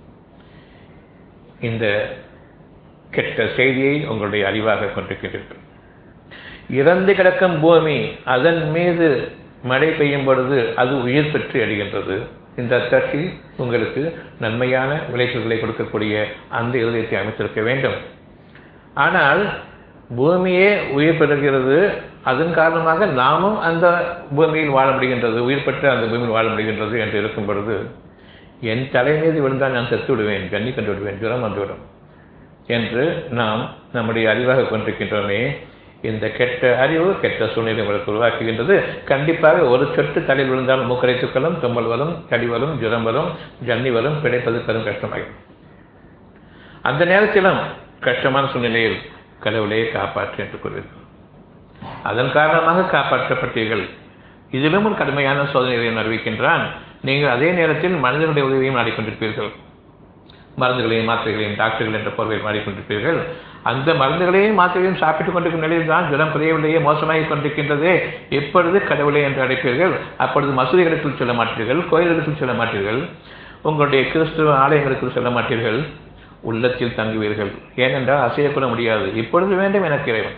இந்த கெட்ட செய்தியை உங்களுடைய அறிவாக கொண்டிருக்கிறீர்கள் இறந்து கிடக்கும் பூமி அதன் மீது மழை பெய்யும் பொழுது அது உயிர் பெற்று அடைகின்றது இந்த தட்டி உங்களுக்கு நன்மையான விளைச்சல்களை கொடுக்கக்கூடிய அந்த இருதயத்தை அமைத்திருக்க வேண்டும் ஆனால் பூமியே உயிர் பெறுகிறது அதன் காரணமாக நாமும் அந்த பூமியில் வாழ முடிகின்றது உயிர் பெற்று அந்த பூமியில் வாழ முடிகின்றது என்று இருக்கும் பொழுது என் தலை மீது விழுந்தால் நான் செத்து விடுவேன் ஜன்னி கண்டு விடுவேன் ஜுரம் வந்துவிடும் என்று நாம் நம்முடைய அறிவாக கொண்டிருக்கின்றோமே இந்த கெட்ட அறிவு கெட்ட சூழ்நிலை உங்களுக்கு உருவாக்குகின்றது கண்டிப்பாக ஒரு சொட்டு தலையில் விழுந்தால் மூக்கரை துக்களும் தும்மல் வரும் கடி வரும் ஜுரம் வரும் ஜன்னி வரும் பிழைப்பது பெரும் கஷ்டமாகும் அந்த நேரத்திலும் கஷ்டமான சூழ்நிலையில் கடவுளே காப்பாற்று என்று கூறுவீர்கள் அதன் காரணமாக காப்பாற்றப்பட்டீர்கள் இதிலும் ஒரு கடுமையான சோதனைகளை அறிவிக்கின்றான் நீங்கள் அதே நேரத்தில் மனிதனுடைய உதவியும் நாடிக்கொண்டிருப்பீர்கள் மருந்துகளையும் மாத்திரைகளையும் டாக்டர்கள் என்ற பொருளையும் நாடிக்கொண்டிருப்பீர்கள் அந்த மருந்துகளையும் மாத்திரையும் சாப்பிட்டுக் கொண்டிருக்கும் நிலையில் தான் ஜுரம் குறையவில்லையே மோசமாகிக் கொண்டிருக்கின்றதே எப்பொழுது கடவுளை என்று அழைப்பீர்கள் அப்பொழுது மசூதிகளுக்குள் செல்ல மாட்டீர்கள் கோயில்களுக்குள் செல்ல மாட்டீர்கள் உங்களுடைய கிறிஸ்துவ ஆலயங்களுக்கு செல்ல மாட்டீர்கள் உள்ளத்தில் தங்குவீர்கள் ஏனென்றால் அசையக்கூட முடியாது இப்பொழுது வேண்டும் எனக்கு இறைவன்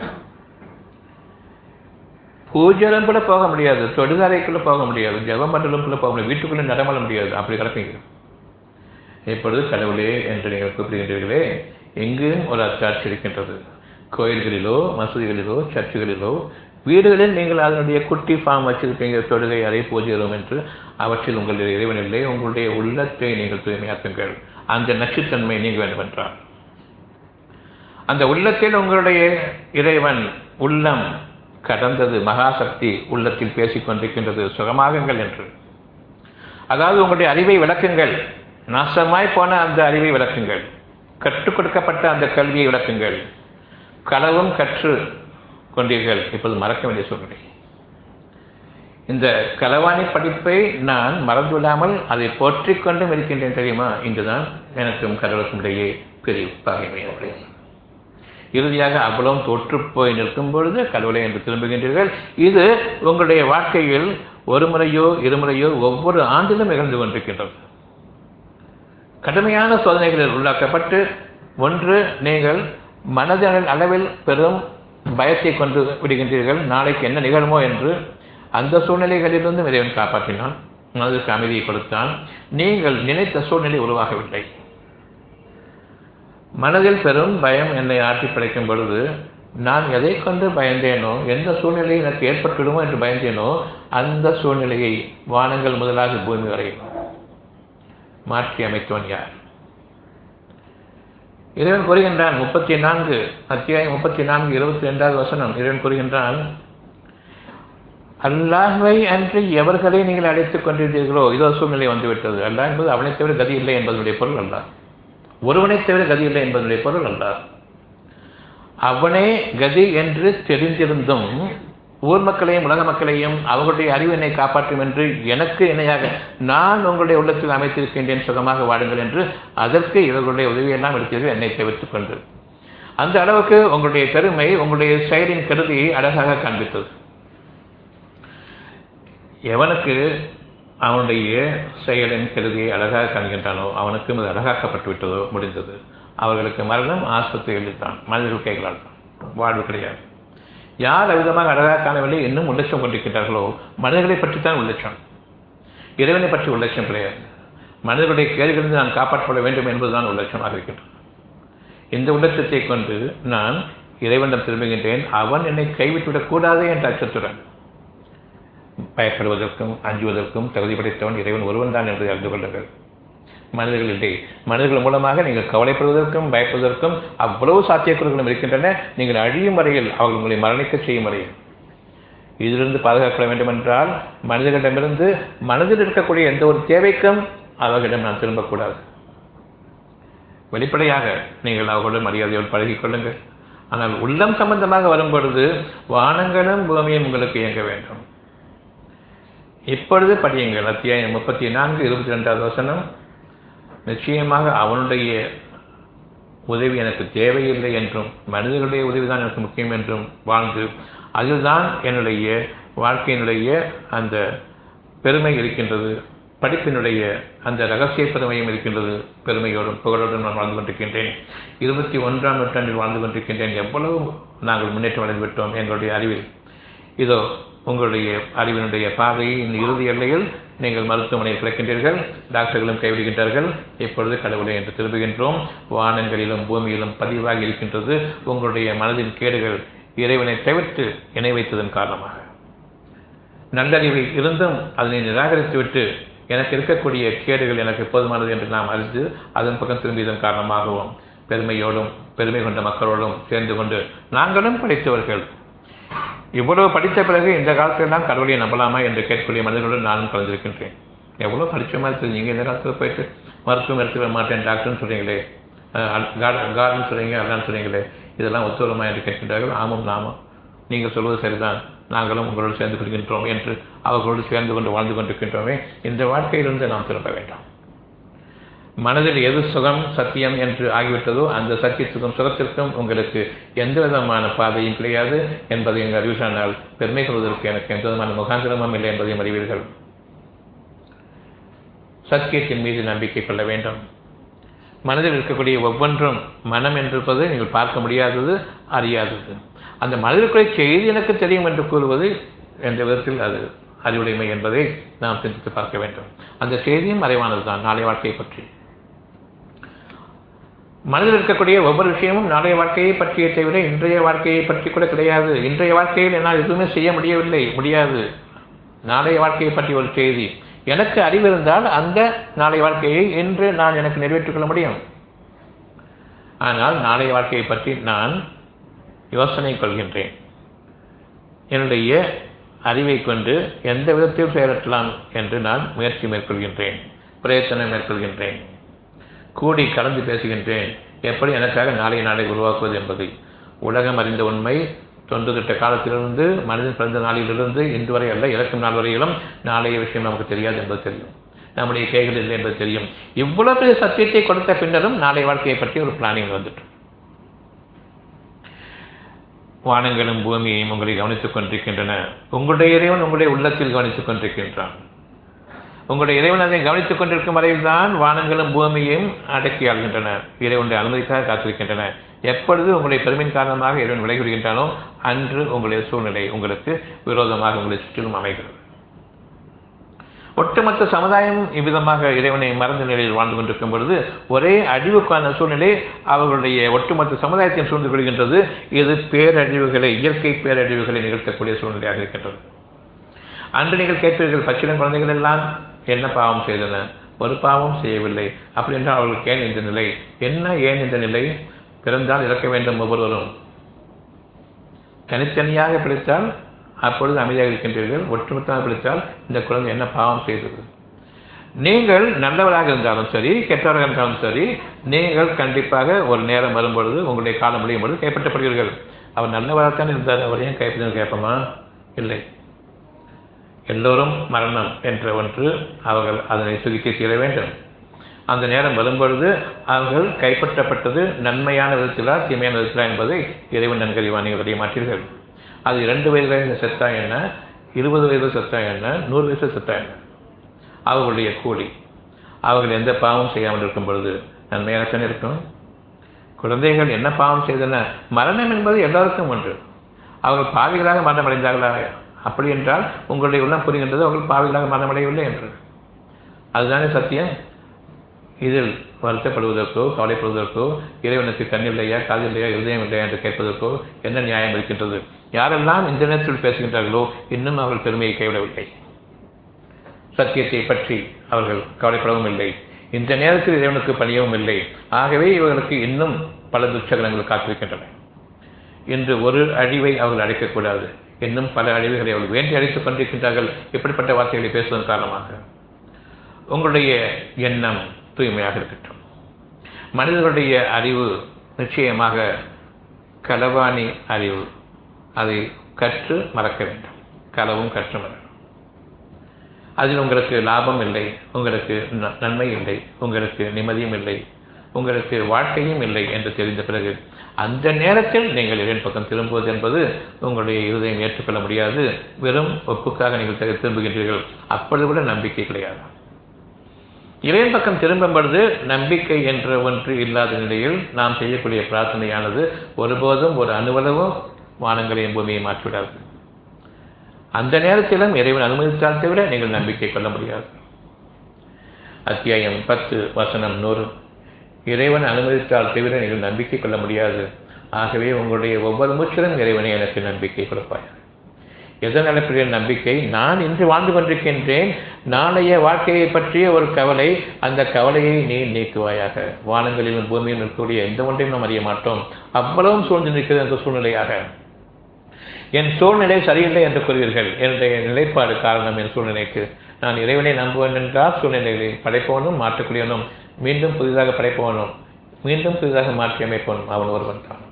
பூஜரம் கூட போக முடியாது தொடுதறைக்குள்ள போக முடியாது ஜெபம் மண்டலம்குள்ள போக முடியாது வீட்டுக்குள்ளே நடமாட முடியாது அப்படி கிடப்பீங்க இப்பொழுது கடவுளே என்று நீங்கள் கூப்பிடுகின்றீர்களே எங்கும் ஒரு அச்சாட்சி இருக்கின்றது கோயில்களிலோ மசூதிகளிலோ சர்ச்சுகளிலோ வீடுகளில் நீங்கள் அதனுடைய குட்டி ஃபார்ம் வச்சிருப்பீங்க தொடுகை அறை பூஜைகளும் என்று அவற்றில் உங்களுடைய இறைவன் இல்லை உங்களுடைய உள்ளத்தை நீங்கள் தூய்மையாக்குங்கள் அந்த நச்சுத்தன்மை நீங்க வேண்டும் என்றார் அந்த உள்ளத்தில் உங்களுடைய இறைவன் உள்ளம் கடந்தது மகாசக்தி உள்ளத்தில் பேசிக் கொண்டிருக்கின்றது சுகமாகுங்கள் என்று அதாவது உங்களுடைய அறிவை விளக்குங்கள் நாசமாய் போன அந்த அறிவை விளக்குங்கள் கற்றுக் கொடுக்கப்பட்ட அந்த கல்வியை விளக்குங்கள் களவும் கற்று கொண்டீர்கள் இப்போது மறக்க வேண்டிய சூழ்நிலை இந்த களவாணி படிப்பை நான் மறந்துவிடாமல் அதை போற்றிக் கொண்டும் இருக்கின்றேன் தெரியுமா இங்குதான் எனக்கும் கடவுளுக்கும் இடையே பெரிய பகைமை இறுதியாக அவ்வளவும் தோற்றுப்போய் நிற்கும் பொழுது கடவுளை என்று திரும்புகின்றீர்கள் இது உங்களுடைய வாழ்க்கையில் ஒரு முறையோ இருமுறையோ ஒவ்வொரு ஆண்டிலும் நிகழ்ந்து கொண்டிருக்கின்றது கடுமையான சோதனைகளில் உள்ளாக்கப்பட்டு ஒன்று நீங்கள் மனதின் அளவில் பெரும் பயத்தை கொண்டு விடுகின்றீர்கள் நாளைக்கு என்ன நிகழுமோ என்று அந்த சூழ்நிலைகளிலிருந்து இறைவன் காப்பாற்றினான் மனதிற்கு அமைதியை கொடுத்தான் நீங்கள் நினைத்த சூழ்நிலை உருவாகவில்லை மனதில் பெரும் பயம் என்னை ஆட்டி படைக்கும் பொழுது நான் எதை கொண்டு பயந்தேனோ எந்த சூழ்நிலை எனக்கு ஏற்பட்டுவிடுமோ என்று பயந்தேனோ அந்த சூழ்நிலையை வானங்கள் முதலாக பூமி வரை மாற்றி அமைத்தவன் யார் இறைவன் கூறுகின்றான் முப்பத்தி நான்கு அத்தியாயம் முப்பத்தி நான்கு இருபத்தி ரெண்டாவது வசனம் இறைவன் கூறுகின்றான் அல்லாஹ்வை அன்று எவர்களை நீங்கள் அழைத்துக் கொண்டிருந்தீர்களோ இதோ சூழ்நிலை வந்துவிட்டது அல்லாஹ் என்பது அவனை தவிர கதி இல்லை என்பதனுடைய பொருள் அல்ல ஒருவனை தவிர கதி இல்லை என்பதனுடைய பொருள் அல்ல அவனே கதி என்று தெரிந்திருந்தும் ஊர் மக்களையும் உலக மக்களையும் அவர்களுடைய அறிவினை காப்பாற்றும் என்று எனக்கு இணையாக நான் உங்களுடைய உள்ளத்தில் அமைத்திருக்கின்றேன் சுகமாக வாடுங்கள் என்று அதற்கு இவர்களுடைய உதவியெல்லாம் எடுத்தீர்கள் என்னை தவிர்த்துக் கொண்டு அந்த அளவுக்கு உங்களுடைய பெருமை உங்களுடைய செயலின் கருதியை அழகாக காண்பித்தது எவனுக்கு அவனுடைய செயலின் கருதியை அழகாக காண்கின்றானோ அவனுக்கும் அது அழகாக்கப்பட்டு விட்டதோ முடிந்தது அவர்களுக்கு மரணம் ஆஸ்பத்திரிகளில் தான் மனிதர்கள் கைகளால் தான் வாழ்வு கிடையாது யார் அவிதமாக அழகாக காணவில்லை இன்னும் உள்ளட்சம் கொண்டிருக்கின்றார்களோ மனிதர்களை பற்றித்தான் உள்ளட்சம் இறைவனை பற்றி உள்ளட்சம் கிடையாது மனிதர்களுடைய கேள்விகளிலிருந்து நான் காப்பாற்றப்பட வேண்டும் என்பதுதான் உள்ளட்சமாக இருக்கின்றது இந்த உள்ளட்சத்தை கொண்டு நான் இறைவனிடம் திரும்புகின்றேன் அவன் என்னை கைவிட்டுவிடக் கூடாது என்ற அச்சத்துடன் பயப்படுவதற்கும் அஞ்சுவதற்கும் தகுதி படைத்தவன் இறைவன் ஒருவன் தான் என்பதை அறிந்து கொள்ளுங்கள் மனிதர்கள் இல்லை மனிதர்கள் மூலமாக நீங்கள் கவலைப்படுவதற்கும் பயப்படுவதற்கும் அவ்வளவு சாத்தியக்கூறுகளும் இருக்கின்றன நீங்கள் அழியும் வரையில் அவர்கள் உங்களை மரணிக்க செய்யும் வரையில் இதிலிருந்து பாதுகாக்கப்பட வேண்டும் என்றால் மனிதர்களிடமிருந்து மனதில் இருக்கக்கூடிய எந்த ஒரு தேவைக்கும் அவர்களிடம் நான் திரும்பக்கூடாது வெளிப்படையாக நீங்கள் அவர்களுடன் மரியாதையோடு பழகிக் கொள்ளுங்கள் ஆனால் உள்ளம் சம்பந்தமாக வரும்பொழுது வானங்களும் பூமியும் உங்களுக்கு இயங்க வேண்டும் இப்பொழுது படியுங்கள் அத்தியாயம் முப்பத்தி நான்கு இருபத்தி ரெண்டாவது வசனம் நிச்சயமாக அவனுடைய உதவி எனக்கு தேவையில்லை என்றும் மனிதர்களுடைய உதவிதான் எனக்கு முக்கியம் என்றும் வாழ்ந்து அதில்தான் என்னுடைய வாழ்க்கையினுடைய அந்த பெருமை இருக்கின்றது படிப்பினுடைய அந்த ரகசிய பெருமையும் இருக்கின்றது பெருமையோடும் புகழோடும் நான் வாழ்ந்து கொண்டிருக்கின்றேன் இருபத்தி ஒன்றாம் நூற்றாண்டில் வாழ்ந்து கொண்டிருக்கின்றேன் எவ்வளவு நாங்கள் முன்னேற்றம் அடைந்து விட்டோம் எங்களுடைய அறிவில் இதோ உங்களுடைய அறிவினுடைய பாதையின் இறுதி எல்லையில் நீங்கள் மருத்துவமனையில் கிடக்கின்றீர்கள் டாக்டர்களும் கைவிடுகின்றார்கள் இப்பொழுது கடவுளை என்று திரும்புகின்றோம் வானங்களிலும் பூமியிலும் பதிவாகி இருக்கின்றது உங்களுடைய மனதின் கேடுகள் இறைவனை தவிர்த்து இணை வைத்ததன் காரணமாக நல்லறிவில் இருந்தும் அதனை நிராகரித்துவிட்டு எனக்கு இருக்கக்கூடிய கேடுகள் எனக்கு போதுமானது என்று நாம் அறிந்து அதன் பக்கம் திரும்பியதன் காரணமாகவும் பெருமையோடும் பெருமை கொண்ட மக்களோடும் சேர்ந்து கொண்டு நாங்களும் படித்தவர்கள் இவ்வளவு படித்த பிறகு இந்த காலத்தில் தான் கடவுளை நம்பலாமா என்று கேட்கக்கூடிய மனிதர்களுடன் நானும் கலந்திருக்கின்றேன் எவ்வளோ படித்த மாதிரி தெரியும் நீங்கள் இந்த காலத்தில் போயிட்டு மருத்துவம் எடுத்துக்க மாட்டேன் டாக்டர்னு சொல்கிறீங்களே கார்டன் சொல்கிறீங்க அல்லான்னு சொல்கிறீங்களே இதெல்லாம் ஒத்துவரமா என்று கேட்கின்றார்கள் ஆமாம் நாமும் நீங்கள் சொல்வது சரிதான் நாங்களும் உங்களோடு சேர்ந்து கொள்கின்றோம் என்று அவர்களோடு சேர்ந்து கொண்டு வாழ்ந்து கொண்டிருக்கின்றோமே இந்த வாழ்க்கையிலிருந்து நாம் திரும்ப வேண்டாம் மனதில் எது சுகம் சத்தியம் என்று ஆகிவிட்டதோ அந்த சத்தியத்துக்கும் சுகத்திற்கும் உங்களுக்கு எந்த விதமான பாதையும் கிடையாது என்பதை எங்கள் அறிவு சொன்னால் பெருமை கொள்வதற்கு எனக்கு எந்த விதமான முகாந்திரமும் இல்லை என்பதையும் அறிவீர்கள் சத்தியத்தின் மீது நம்பிக்கை கொள்ள வேண்டும் மனதில் இருக்கக்கூடிய ஒவ்வொன்றும் மனம் என்றிருப்பது நீங்கள் பார்க்க முடியாதது அறியாதது அந்த மனதிற்குரிய செய்தி எனக்கு தெரியும் என்று கூறுவது எந்த விதத்தில் அது அறிவுடைமை என்பதை நாம் சிந்தித்து பார்க்க வேண்டும் அந்த செய்தியும் மறைவானது தான் நாளை வாழ்க்கையை பற்றி மனதில் இருக்கக்கூடிய ஒவ்வொரு விஷயமும் நாளைய வாழ்க்கையை பற்றிய தவிர இன்றைய வாழ்க்கையை பற்றி கூட கிடையாது இன்றைய வாழ்க்கையில் என்னால் எதுவுமே செய்ய முடியவில்லை முடியாது நாளைய வாழ்க்கையை பற்றி ஒரு செய்தி எனக்கு அறிவு இருந்தால் அந்த நாளைய வாழ்க்கையை இன்று நான் எனக்கு நிறைவேற்றிக் கொள்ள முடியும் ஆனால் நாளைய வாழ்க்கையை பற்றி நான் யோசனை கொள்கின்றேன் என்னுடைய அறிவை கொண்டு எந்த விதத்தில் செயலாற்றலாம் என்று நான் முயற்சி மேற்கொள்கின்றேன் பிரயத்தனம் மேற்கொள்கின்றேன் கூடி கலந்து பேசுகின்றேன் எப்படி எனக்காக நாளை நாளை உருவாக்குவது என்பதை உலகம் அறிந்த உண்மை தொன்று திட்ட காலத்திலிருந்து மனிதன் பிறந்த நாளிலிருந்து இன்று வரை அல்ல இறக்கும் நாள் வரையிலும் நாளைய விஷயம் நமக்கு தெரியாது என்பது தெரியும் நம்முடைய கைகள் இல்லை என்பது தெரியும் இவ்வளவு பெரிய சத்தியத்தை கொடுத்த பின்னரும் நாளை வாழ்க்கையை பற்றி ஒரு பிளானிங் வந்துட்டு வானங்களும் பூமியையும் உங்களை கவனித்துக் கொண்டிருக்கின்றன உங்களுடைய இறைவன் உங்களுடைய உள்ளத்தில் கவனித்துக் கொண்டிருக்கின்றான் உங்களுடைய இறைவன் அதை கவனித்துக் கொண்டிருக்கும் வரையில் தான் வானங்களும் பூமியையும் அடக்கி ஆள்கின்றன இறைவனுடைய அனுமதிக்காக காத்திருக்கின்றன எப்பொழுது உங்களுடைய பெருமையின் காரணமாக இறைவன் விலகிவிடுகின்றானோ அன்று உங்களுடைய சூழ்நிலை உங்களுக்கு விரோதமாக உங்களை சுற்றிலும் அமைகிறது ஒட்டுமொத்த சமுதாயம் இவ்விதமாக இறைவனை மறந்த நிலையில் வாழ்ந்து கொண்டிருக்கும் பொழுது ஒரே அழிவுக்கான சூழ்நிலை அவர்களுடைய ஒட்டுமொத்த சமுதாயத்தையும் சூழ்ந்து கொள்கின்றது இது பேரழிவுகளை இயற்கை பேரழிவுகளை நிகழ்த்தக்கூடிய சூழ்நிலையாக இருக்கின்றது அன்று நீங்கள் கேட்பீர்கள் பச்சிடம் குழந்தைகள் எல்லாம் என்ன பாவம் செய்தன ஒரு பாவம் செய்யவில்லை அப்படி என்றால் அவர்களுக்கு ஏன் இந்த நிலை என்ன ஏன் இந்த நிலை பிறந்தால் இறக்க வேண்டும் ஒவ்வொருவரும் தனித்தனியாக பிடித்தால் அப்பொழுது அமைதியாக இருக்கின்றீர்கள் ஒட்டுமொத்தமாக பிடித்தால் இந்த குழந்தை என்ன பாவம் செய்தது நீங்கள் நல்லவராக இருந்தாலும் சரி கெட்டவராக இருந்தாலும் சரி நீங்கள் கண்டிப்பாக ஒரு நேரம் வரும்பொழுது உங்களுடைய காலம் முடியும் பொழுது கைப்பற்றப்படுவீர்கள் அவர் நல்லவராகத்தான் இருந்தார் அவரையும் கைப்பற்ற கேட்போமா இல்லை எல்லோரும் மரணம் என்ற ஒன்று அவர்கள் அதனை சுருக்கி தீர வேண்டும் அந்த நேரம் வரும்பொழுது அவர்கள் கைப்பற்றப்பட்டது நன்மையான விதத்திலா தீமையான விதத்திலா என்பதை இறைவன் நன்கறிவா நீங்கள் அறிய மாட்டீர்கள் அது இரண்டு வயதில் செத்தா என்ன இருபது வயது செத்தா என்ன நூறு வயசு செத்தா என்ன அவர்களுடைய கூலி அவர்கள் எந்த பாவம் செய்யாமல் இருக்கும் பொழுது நன்மையாகத்தானே இருக்கும் குழந்தைகள் என்ன பாவம் செய்தன மரணம் என்பது எல்லாருக்கும் ஒன்று அவர்கள் பாவிகளாக மரணமடைந்தார்களா அப்படி என்றால் உங்களுடைய உள்ளம் புரிகின்றது அவர்கள் பாவிகளாக மரணமடையவில்லை என்று அதுதானே சத்தியம் இதில் வருத்தப்படுவதற்கோ கவலைப்படுவதற்கோ இறைவனுக்கு கண் இல்லையா காது இல்லையா இருதயம் இல்லையா என்று கேட்பதற்கோ என்ன நியாயம் இருக்கின்றது யாரெல்லாம் இந்த நேரத்தில் பேசுகின்றார்களோ இன்னும் அவர்கள் பெருமையை கைவிடவில்லை சத்தியத்தை பற்றி அவர்கள் கவலைப்படவும் இல்லை இந்த நேரத்தில் இறைவனுக்கு பணியவும் இல்லை ஆகவே இவர்களுக்கு இன்னும் பல துச்சகரங்கள் காத்திருக்கின்றன இன்று ஒரு அழிவை அவர்கள் அழைக்கக்கூடாது இன்னும் பல அழிவுகளை அவர்கள் வேண்டி அழைத்துக் கொண்டிருக்கின்றார்கள் இப்படிப்பட்ட வார்த்தைகளை பேசுவதன் காரணமாக உங்களுடைய எண்ணம் தூய்மையாக இருக்கட்டும் மனிதர்களுடைய அறிவு நிச்சயமாக களவாணி அறிவு அதை கற்று மறக்க வேண்டும் களவும் கற்று மறக்க அதில் உங்களுக்கு லாபம் இல்லை உங்களுக்கு நன்மை இல்லை உங்களுக்கு நிம்மதியும் இல்லை உங்களுக்கு வாழ்க்கையும் இல்லை என்று தெரிந்த பிறகு அந்த நேரத்தில் நீங்கள் இறைவன் பக்கம் திரும்புவது என்பது உங்களுடைய இருதயம் ஏற்றுக்கொள்ள முடியாது வெறும் ஒப்புக்காக நீங்கள் திரும்புகின்றீர்கள் அப்பொழுது கூட நம்பிக்கை கிடையாது இறைவன் பக்கம் திரும்பும் பொழுது நம்பிக்கை என்ற ஒன்று இல்லாத நிலையில் நாம் செய்யக்கூடிய பிரார்த்தனையானது ஒருபோதும் ஒரு அணுவளவும் வானங்களையும் பூமியை மாற்றிவிடாது அந்த நேரத்திலும் இறைவன் அனுமதித்தால் தவிர நீங்கள் நம்பிக்கை கொள்ள முடியாது அத்தியாயம் பத்து வசனம் நூறு இறைவன் அனுமதித்தால் தவிர நீங்கள் நம்பிக்கை கொள்ள முடியாது ஆகவே உங்களுடைய ஒவ்வொரு மூச்சிலும் இறைவனை எனக்கு நம்பிக்கை கொடுப்பாய் எதன் அடிப்படைய நம்பிக்கை நான் இன்று வாழ்ந்து கொண்டிருக்கின்றேன் நாளைய வாழ்க்கையை பற்றிய ஒரு கவலை அந்த கவலையை நீ நீக்குவாயாக வானங்களிலும் பூமியிலும் இருக்கக்கூடிய எந்த ஒன்றையும் நாம் அறிய மாட்டோம் அவ்வளவும் சூழ்ந்து நிற்கிறது அந்த சூழ்நிலையாக என் சூழ்நிலை சரியில்லை என்று கூறுவீர்கள் என்னுடைய நிலைப்பாடு காரணம் என் சூழ்நிலைக்கு நான் இறைவனை நம்புவேன் என்றால் சூழ்நிலைகளை படைப்பவனும் மாற்றக்கூடியவனும் மீண்டும் புதிதாக படைப்பவனும் மீண்டும் புதிதாக மாற்றி அமைப்பவனும் அவன் ஒருவன் தான்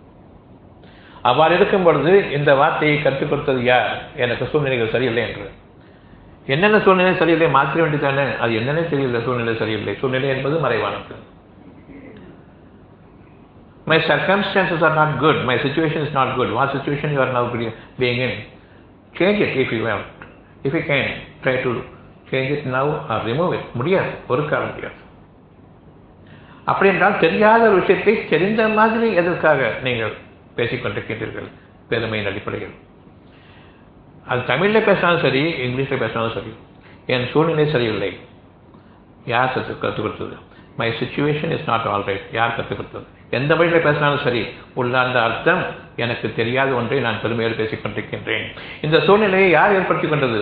அவ்வாறு இருக்கும் பொழுது இந்த வார்த்தையை கற்றுக் கொடுத்தது யார் எனக்கு சூழ்நிலைகள் சரியில்லை என்று என்னென்ன சூழ்நிலை சரியில்லை மாற்ற வேண்டியதானே அது என்னென்ன தெரியல சூழ்நிலை சரியில்லை சூழ்நிலை என்பது மறைவானது My circumstances are not good. My situation is not good. What situation you are now being in? Change it if you want. If you can, try to change it now or remove it. முடியாது ஒரு காலம் முடியாது அப்படி என்றால் தெரியாத ஒரு விஷயத்தை தெரிந்த மாதிரி எதற்காக நீங்கள் பேசிக்கொண்டிருக்கின்றீர்கள் பெருமையின் அடிப்படையில் அது தமிழில் பேசினாலும் சரி இங்கிலீஷில் பேசினாலும் சரி என் சூழ்நிலை சரியில்லை யார் கற்றுக் கற்றுக் கொடுத்தது my situation is not all right யார் கற்றுக் கொடுத்தது எந்த வழியில் பேசினாலும் சரி உள்ளார்ந்த அர்த்தம் எனக்கு தெரியாத ஒன்றை நான் பெருமையோடு பேசிக் கொண்டிருக்கின்றேன் இந்த சூழ்நிலையை யார் ஏற்படுத்திக் கொண்டது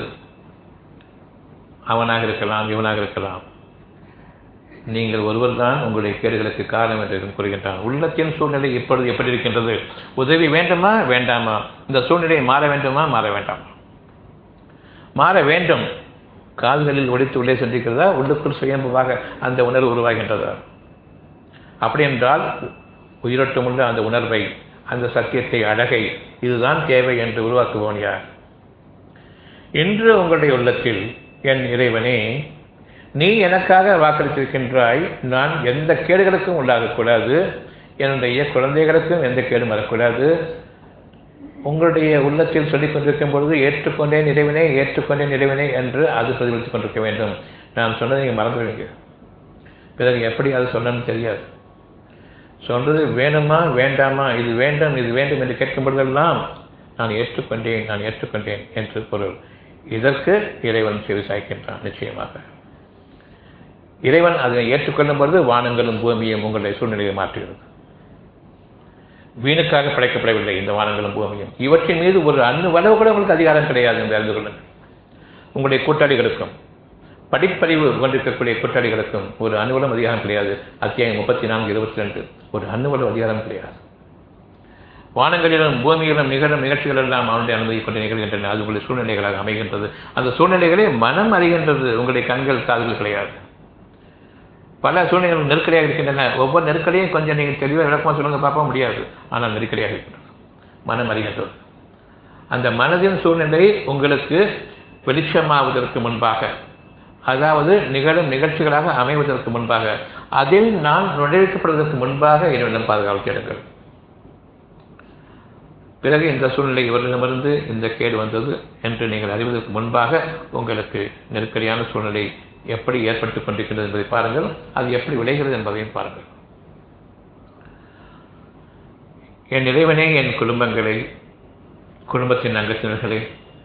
அவனாக இருக்கலாம் இவனாக இருக்கலாம் நீங்கள் ஒருவர் தான் உங்களுடைய கேடுகளுக்கு காரணம் என்று கூறுகின்றான் உள்ளத்தின் சூழ்நிலை இப்பொழுது எப்படி இருக்கின்றது உதவி வேண்டுமா வேண்டாமா இந்த சூழ்நிலையை மாற வேண்டுமா மாற வேண்டாமா மாற வேண்டும் கால்களில் ஒடித்து உள்ளே சென்றிருக்கிறதா உள்ளுக்குள் சுயம்புவாக அந்த உணர்வு உருவாகின்றதா அப்படி என்றால் உயிரோட்டமுள்ள அந்த உணர்வை அந்த சத்தியத்தை அழகை இதுதான் தேவை என்று உருவாக்குவோன் யார் இன்று உங்களுடைய உள்ளத்தில் என் இறைவனே நீ எனக்காக வாக்களித்திருக்கின்றாய் நான் எந்த கேடுகளுக்கும் உள்ளாகக்கூடாது என்னுடைய குழந்தைகளுக்கும் எந்த கேடும் வரக்கூடாது உங்களுடைய உள்ளத்தில் சொல்லிக் கொண்டிருக்கும் பொழுது ஏற்றுக்கொண்டேன் இறைவனே ஏற்றுக்கொண்டேன் இறைவனே என்று அது பிரதிபலித்துக் கொண்டிருக்க வேண்டும் நான் சொன்னதை நீங்கள் மறந்துவிடுங்க பிறகு எப்படி அது சொன்னன்னு தெரியாது சொல்றது வேணுமா வேண்டாமா இது வேண்டும் இது வேண்டும் என்று கேட்கும் பொழுதெல்லாம் நான் ஏற்றுக்கொண்டேன் நான் ஏற்றுக்கொண்டேன் என்று பொருள் இதற்கு இறைவன் செவி சாய்க்கின்றான் நிச்சயமாக இறைவன் அதனை ஏற்றுக்கொள்ளும் பொழுது வானங்களும் பூமியும் உங்களுடைய சூழ்நிலையை மாற்றுகிறது வீணுக்காக படைக்கப்படவில்லை இந்த வானங்களும் பூமியும் இவற்றின் மீது ஒரு அண்ணு வளவு கூட உங்களுக்கு அதிகாரம் கிடையாது என்று அறிந்து கொள்ளுங்கள் உங்களுடைய கூட்டாளிகளுக்கும் படிப்பறிவு கொண்டிருக்கக்கூடிய கூட்டாளிகளுக்கும் ஒரு அணுவலம் அதிகாரம் கிடையாது அத்தியாயம் முப்பத்தி நான்கு இருபத்தி ரெண்டு ஒரு அணுவலம் அதிகாரம் கிடையாது வானங்களிலும் பூமியிலும் நிகழும் நிகழ்ச்சிகள் எல்லாம் அவனுடைய அனுமதி கொண்டு நிகழ்கின்றன அது உங்களுடைய சூழ்நிலைகளாக அமைகின்றது அந்த சூழ்நிலைகளை மனம் அறிகின்றது உங்களுடைய கண்கள் காதுகள் கிடையாது பல சூழ்நிலைகள் நெருக்கடியாக இருக்கின்றன ஒவ்வொரு நெருக்கடியும் கொஞ்சம் நீங்கள் தெளிவாக விளக்கமாக சொல்லுங்க பார்க்க முடியாது ஆனால் நெருக்கடியாக இருக்கின்றது மனம் அறிகின்றது அந்த மனதின் சூழ்நிலை உங்களுக்கு வெளிச்சமாவதற்கு முன்பாக அதாவது நிகழும் நிகழ்ச்சிகளாக அமைவதற்கு முன்பாக அதில் நான் நுழைவிக்கப்படுவதற்கு முன்பாக என்னிடம் பாதுகாப்பு கேளுங்கள் பிறகு இந்த சூழ்நிலை இவர்களிடமிருந்து இந்த கேடு வந்தது என்று நீங்கள் அறிவதற்கு முன்பாக உங்களுக்கு நெருக்கடியான சூழ்நிலை எப்படி ஏற்பட்டுக் கொண்டிருக்கிறது என்பதை பாருங்கள் அது எப்படி விளைகிறது என்பதையும் பாருங்கள் என் இறைவனே என் குடும்பங்களை குடும்பத்தின் அங்கத்தினர்களை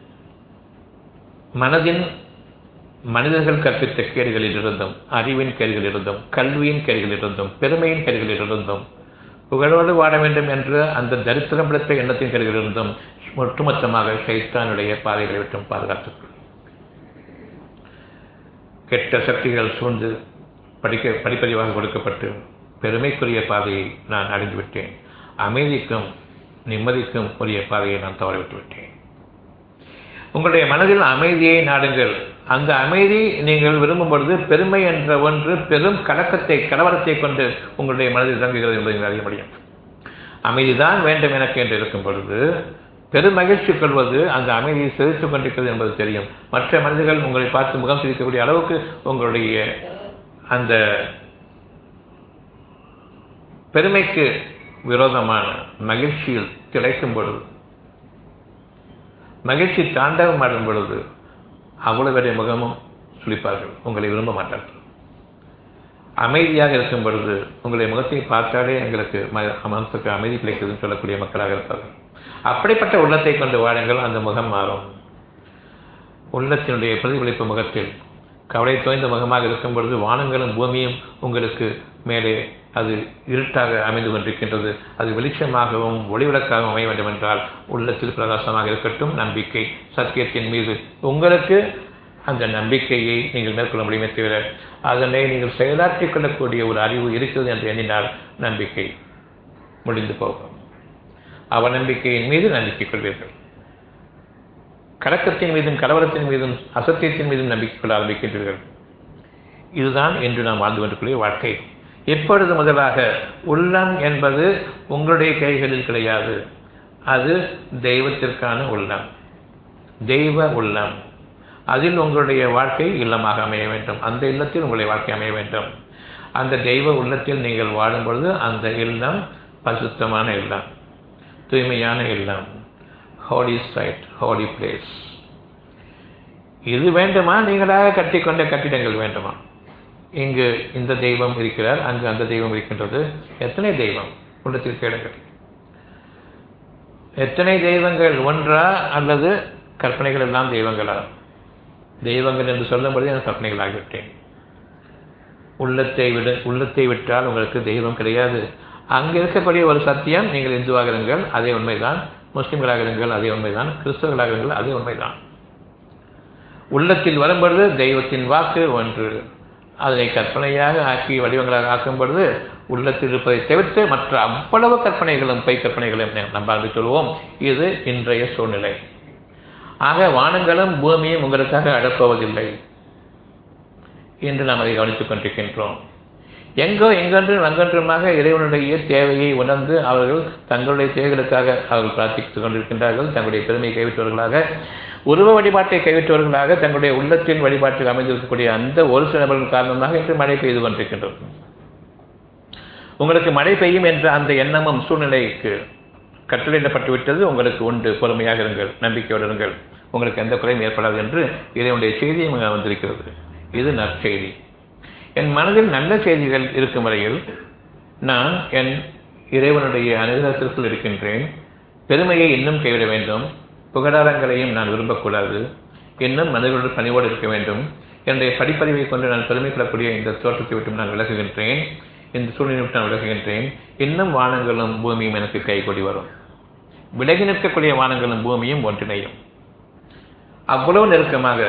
மனதின் மனிதர்கள் கற்பித்த கேடுகளில் இருந்தும் அறிவின் கேடுகளில் இருந்தும் கல்வியின் கேடுகளில் இருந்தும் பெருமையின் கேடுகளில் இருந்தும் புகழோடு வாழ வேண்டும் என்ற அந்த தரித்திரம் பிடித்த எண்ணத்தின் கேடுகளில் இருந்தும் ஒட்டுமொத்தமாக சைத்தானுடைய பாதைகளை விட்டும் பாதுகாத்துக் கெட்ட சக்திகள் சூழ்ந்து படிக்க படிப்பதிவாக கொடுக்கப்பட்டு பெருமைக்குரிய பாதையை நான் அடைந்து விட்டேன் அமைதிக்கும் நிம்மதிக்கும் உரிய பாதையை நான் தவறவிட்டு விட்டேன் உங்களுடைய மனதில் அமைதியை நாடுங்கள் அந்த அமைதி நீங்கள் விரும்பும் பொழுது பெருமை என்ற ஒன்று பெரும் கலக்கத்தை கலவரத்தை கொண்டு உங்களுடைய மனதில் இறங்குகிறது என்பதை அறிய முடியும் அமைதிதான் வேண்டும் எனக்கு என்று இருக்கும் பொழுது பெருமகிழ்ச்சி கொள்வது அந்த அமைதியை செலுத்திக் கொண்டிருக்கிறது என்பது தெரியும் மற்ற மனிதர்கள் உங்களை பார்த்து முகம் சிரிக்கக்கூடிய அளவுக்கு உங்களுடைய அந்த பெருமைக்கு விரோதமான மகிழ்ச்சியில் திளைக்கும் பொழுது மகிழ்ச்சி தாண்டவம் ஆடும் பொழுது அவ்வளவுடைய முகமும் சுழிப்பார்கள் உங்களை விரும்ப மாட்டார்கள் அமைதியாக இருக்கும் பொழுது உங்களுடைய முகத்தை பார்த்தாலே எங்களுக்கு மனசுக்கு அமைதி கிடைக்குதுன்னு சொல்லக்கூடிய மக்களாக இருப்பார்கள் அப்படிப்பட்ட உள்ளத்தை கொண்டு வாழுங்கள் அந்த முகம் மாறும் உள்ளத்தினுடைய பிரதிபலிப்பு முகத்தில் கவலை தோய்ந்த முகமாக இருக்கும் பொழுது வானங்களும் பூமியும் உங்களுக்கு மேலே அது இருட்டாக அமைந்து கொண்டிருக்கின்றது அது வெளிச்சமாகவும் ஒளிவிளக்காகவும் அமைய வேண்டும் என்றால் உள்ளத்தில் பிரகாசமாக இருக்கட்டும் நம்பிக்கை சத்தியத்தின் மீது உங்களுக்கு அந்த நம்பிக்கையை நீங்கள் மேற்கொள்ள முடியுமே தவிர அதனை நீங்கள் செயலாற்றிக் கொள்ளக்கூடிய ஒரு அறிவு இருக்கிறது என்று எண்ணினால் நம்பிக்கை முடிந்து போகும் அவநம்பிக்கையின் மீது நம்பிக்கை கொள்வீர்கள் கலக்கத்தின் மீதும் கலவரத்தின் மீதும் அசத்தியத்தின் மீதும் நம்பிக்கை கொள்ள ஆரம்பிக்கின்றீர்கள் இதுதான் இன்று நாம் வாழ்ந்து கொண்டிருக்கிற வாழ்க்கை எப்பொழுது முதலாக உள்ளம் என்பது உங்களுடைய கைகளில் கிடையாது அது தெய்வத்திற்கான உள்ளம் தெய்வ உள்ளம் அதில் உங்களுடைய வாழ்க்கை இல்லமாக அமைய வேண்டும் அந்த இல்லத்தில் உங்களுடைய வாழ்க்கை அமைய வேண்டும் அந்த தெய்வ உள்ளத்தில் நீங்கள் வாழும் பொழுது அந்த இல்லம் பரிசுத்தமான இல்லம் தூய்மையான இல்லம் ஹோலி சைட் ஹோலி பிளேஸ் இது வேண்டுமா நீங்களாக கட்டிக்கொண்ட கட்டிடங்கள் வேண்டுமா இங்கு இந்த தெய்வம் இருக்கிறார் அங்கு அந்த தெய்வம் இருக்கின்றது எத்தனை தெய்வம் உள்ளத்தில் கேளுங்கள் எத்தனை தெய்வங்கள் ஒன்றா அல்லது கற்பனைகள் எல்லாம் தெய்வங்களா தெய்வங்கள் என்று சொல்லும்போது எனக்கு கற்பனைகள் ஆகிவிட்டேன் உள்ளத்தை விட உள்ளத்தை விட்டால் உங்களுக்கு தெய்வம் கிடையாது அங்கு இருக்கக்கூடிய ஒரு சத்தியம் நீங்கள் இந்துவாக இருங்கள் அதே உண்மைதான் முஸ்லிம்களாக இருங்கள் அதே உண்மைதான் கிறிஸ்தவர்களாக இருங்கள் அதே உண்மைதான் உள்ளத்தில் வரும்பொழுது தெய்வத்தின் வாக்கு ஒன்று அதனை கற்பனையாக ஆக்கி வடிவங்களாக ஆக்கும் பொழுது உள்ளத்தில் இருப்பதை தவிர்த்து மற்ற அவ்வளவு கற்பனைகளும் பை கற்பனைகளும் நம்பாண்டு சொல்வோம் இது இன்றைய சூழ்நிலை ஆக வானங்களும் பூமியும் உங்களுக்காக அடப்போவதில்லை என்று நாம் அதை கவனித்துக் கொண்டிருக்கின்றோம் எங்கோ எங்கென்றும் அங்கென்றுமாக இறைவனுடைய தேவையை உணர்ந்து அவர்கள் தங்களுடைய தேவைகளுக்காக அவர்கள் பிரார்த்தித்துக் கொண்டிருக்கின்றார்கள் தங்களுடைய பெருமையை கைவிட்டவர்களாக உருவ வழிபாட்டை கைவிட்டவர்களாக தங்களுடைய உள்ளத்தின் வழிபாட்டில் அமைந்திருக்கக்கூடிய அந்த ஒரு சில நபர்கள் காரணமாக இன்று மழை பெய்து கொண்டிருக்கின்றது உங்களுக்கு மழை பெய்யும் என்ற அந்த எண்ணமும் சூழ்நிலைக்கு கட்டளையிடப்பட்டு விட்டது உங்களுக்கு உண்டு பொறுமையாக இருங்கள் நம்பிக்கையோடு இருங்கள் உங்களுக்கு எந்த குறையும் ஏற்படாது என்று இதனுடைய செய்தியும் வந்திருக்கிறது இது நற்செய்தி என் மனதில் நல்ல செய்திகள் இருக்கும் வரையில் நான் என் இறைவனுடைய அனுகிரகத்திற்குள் இருக்கின்றேன் பெருமையை இன்னும் கைவிட வேண்டும் புகழாரங்களையும் நான் விரும்பக்கூடாது இன்னும் மனிதர்களோடு பணிவோடு இருக்க வேண்டும் என்னுடைய படிப்பறிவை கொண்டு நான் பெருமைப்படக்கூடிய இந்த தோற்றத்தை விட்டு நான் விலகுகின்றேன் இந்த சூழ்நிலை விட்டு நான் விலகுகின்றேன் இன்னும் வானங்களும் பூமியும் எனக்கு கைகொடி வரும் விலகி நிற்கக்கூடிய வானங்களும் பூமியும் ஒன்றிணையும் அவ்வளவு நெருக்கமாக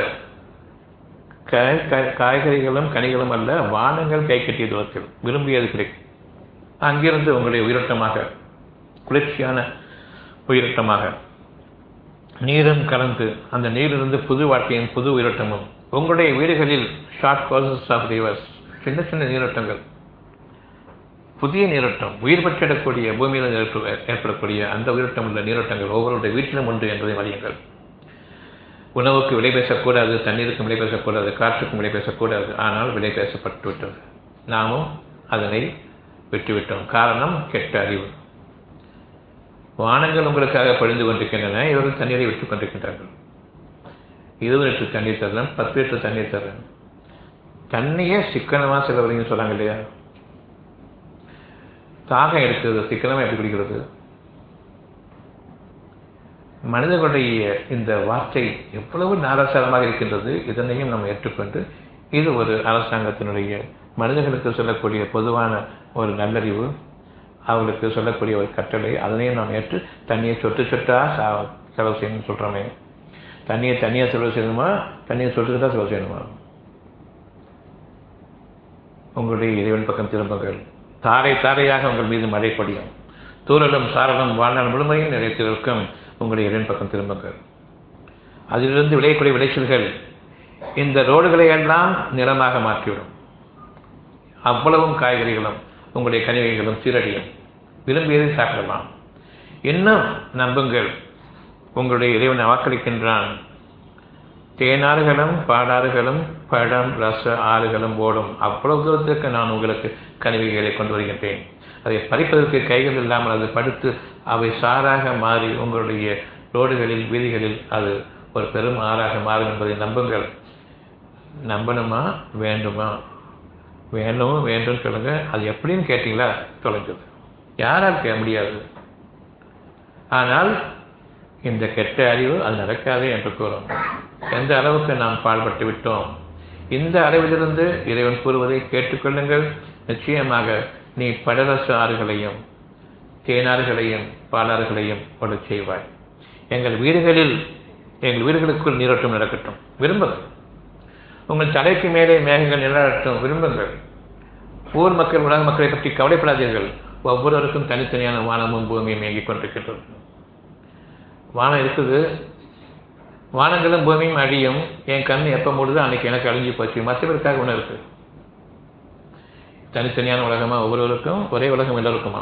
காய்கறிகளும் கனிகளும் அல்ல வானங்கள் கை கட்டிய தூரத்தில் விரும்பியது கிடைக்கும் அங்கிருந்து உங்களுடைய உயிரோட்டமாக குளிர்ச்சியான உயிரோட்டமாக நீரும் கலந்து அந்த நீரிலிருந்து புது வாழ்க்கையும் புது உயிரோட்டமும் உங்களுடைய வீடுகளில் ஷார்ட் கோர்சஸ் ஆஃப் ரிவர்ஸ் சின்ன சின்ன நீரோட்டங்கள் புதிய நீரோட்டம் உயிர் பெற்றிடக்கூடிய பூமியில் ஏற்படக்கூடிய அந்த உயிரோட்டம் உள்ள நீரோட்டங்கள் ஒவ்வொருடைய வீட்டிலும் உண்டு என்பதை அறியுங்கள் உணவுக்கு விலை பேசக்கூடாது தண்ணீருக்கும் விலை பேசக்கூடாது காற்றுக்கும் விலை பேசக்கூடாது ஆனால் விலை பேசப்பட்டு விட்டது நாமும் அதனை விட்டுவிட்டோம் காரணம் கெட்ட அறிவு வானங்கள் உங்களுக்காக பொழிந்து கொண்டிருக்கின்றன இவர்கள் தண்ணீரை விட்டுக் கொண்டிருக்கின்றார்கள் இருபது லிட்டர் தண்ணீர் தரேன் பத்து லிட்டர் தண்ணீர் தரேன் தண்ணியே சிக்கனமாக செலவழிங்க சொன்னாங்க இல்லையா தாகம் எடுக்கிறது சிக்கனமாக எப்படி குடிக்கிறது மனிதர்களுடைய இந்த வார்த்தை எவ்வளவு நாராசாரமாக இருக்கின்றது இதனையும் நாம் ஏற்றுக்கொண்டு இது ஒரு அரசாங்கத்தினுடைய மனிதர்களுக்கு சொல்லக்கூடிய பொதுவான ஒரு நல்லறிவு அவர்களுக்கு சொல்லக்கூடிய ஒரு கட்டளை அதனையும் நாம் ஏற்று தண்ணியை சொட்டு சொட்டாக செலவு செய்யணும்னு சொல்கிறோமே தண்ணியை தனியாக செலவு செய்யணுமா தண்ணியை சொட்டு சொட்டாக செலவு செய்யணுமா உங்களுடைய இறைவன் பக்கம் திரும்புங்கள் தாரை தாரையாக உங்கள் மீது மழை பொடியும் தூரலும் சாரலும் வாழ்நாள் முழுமையும் நிலைத்திருக்கும் உங்களுடைய இறைவன் பக்கம் திரும்புங்கள் அதிலிருந்து விளையக்கூடிய விளைச்சல்கள் இந்த ரோடுகளை எல்லாம் நிறமாக மாற்றிவிடும் அவ்வளவும் காய்கறிகளும் உங்களுடைய கனிவைகளும் சீரடியும் விரும்பியதை சாப்பிடலாம் இன்னும் நம்புங்கள் உங்களுடைய இறைவன் வாக்களிக்கின்றான் தேனாறுகளும் பாடாறுகளும் பழம் ரச ஆறுகளும் ஓடும் அவ்வளவு தூரத்திற்கு நான் உங்களுக்கு கனிவைகளை கொண்டு வருகின்றேன் அதை பறிப்பதற்கு கைகள் இல்லாமல் அது படுத்து அவை சாராக மாறி உங்களுடைய ரோடுகளில் வீதிகளில் அது ஒரு பெரும் ஆறாக மாறும் என்பதை நம்புங்கள் நம்பணுமா வேண்டுமா வேணும் வேண்டும் சொல்லுங்க அது எப்படின்னு கேட்டீங்களா தொலைஞ்சது யாரால் கேட்க முடியாது ஆனால் இந்த கெட்ட அறிவு அது நடக்காது என்று கூறும் எந்த அளவுக்கு நாம் பாழ்பட்டு விட்டோம் இந்த அளவிலிருந்து இறைவன் கூறுவதை கேட்டுக்கொள்ளுங்கள் நிச்சயமாக நீ படரச ஆறுகளையும் தேனாறுகளையும் பாலாறுகளையும் கொண்டு செய்வாய் எங்கள் வீடுகளில் எங்கள் வீடுகளுக்குள் நீரோட்டம் நடக்கட்டும் விரும்புங்கள் உங்கள் தலைக்கு மேலே மேகங்கள் நிலநடட்டும் விரும்புங்கள் ஊர் மக்கள் உலக மக்களை பற்றி கவலைப்படாதீர்கள் ஒவ்வொருவருக்கும் தனித்தனியான வானமும் பூமியும் இயங்கிக் கொண்டிருக்கின்றது வானம் இருக்குது வானங்களும் பூமியும் அழியும் என் கண் எப்போ மூடுதோ அன்னைக்கு எனக்கு அழிஞ்சு போச்சு மற்றவருக்காக ஒன்று இருக்கு தனித்தனியான உலகமா ஒவ்வொருவருக்கும் ஒரே உலகம் எல்லோருக்குமா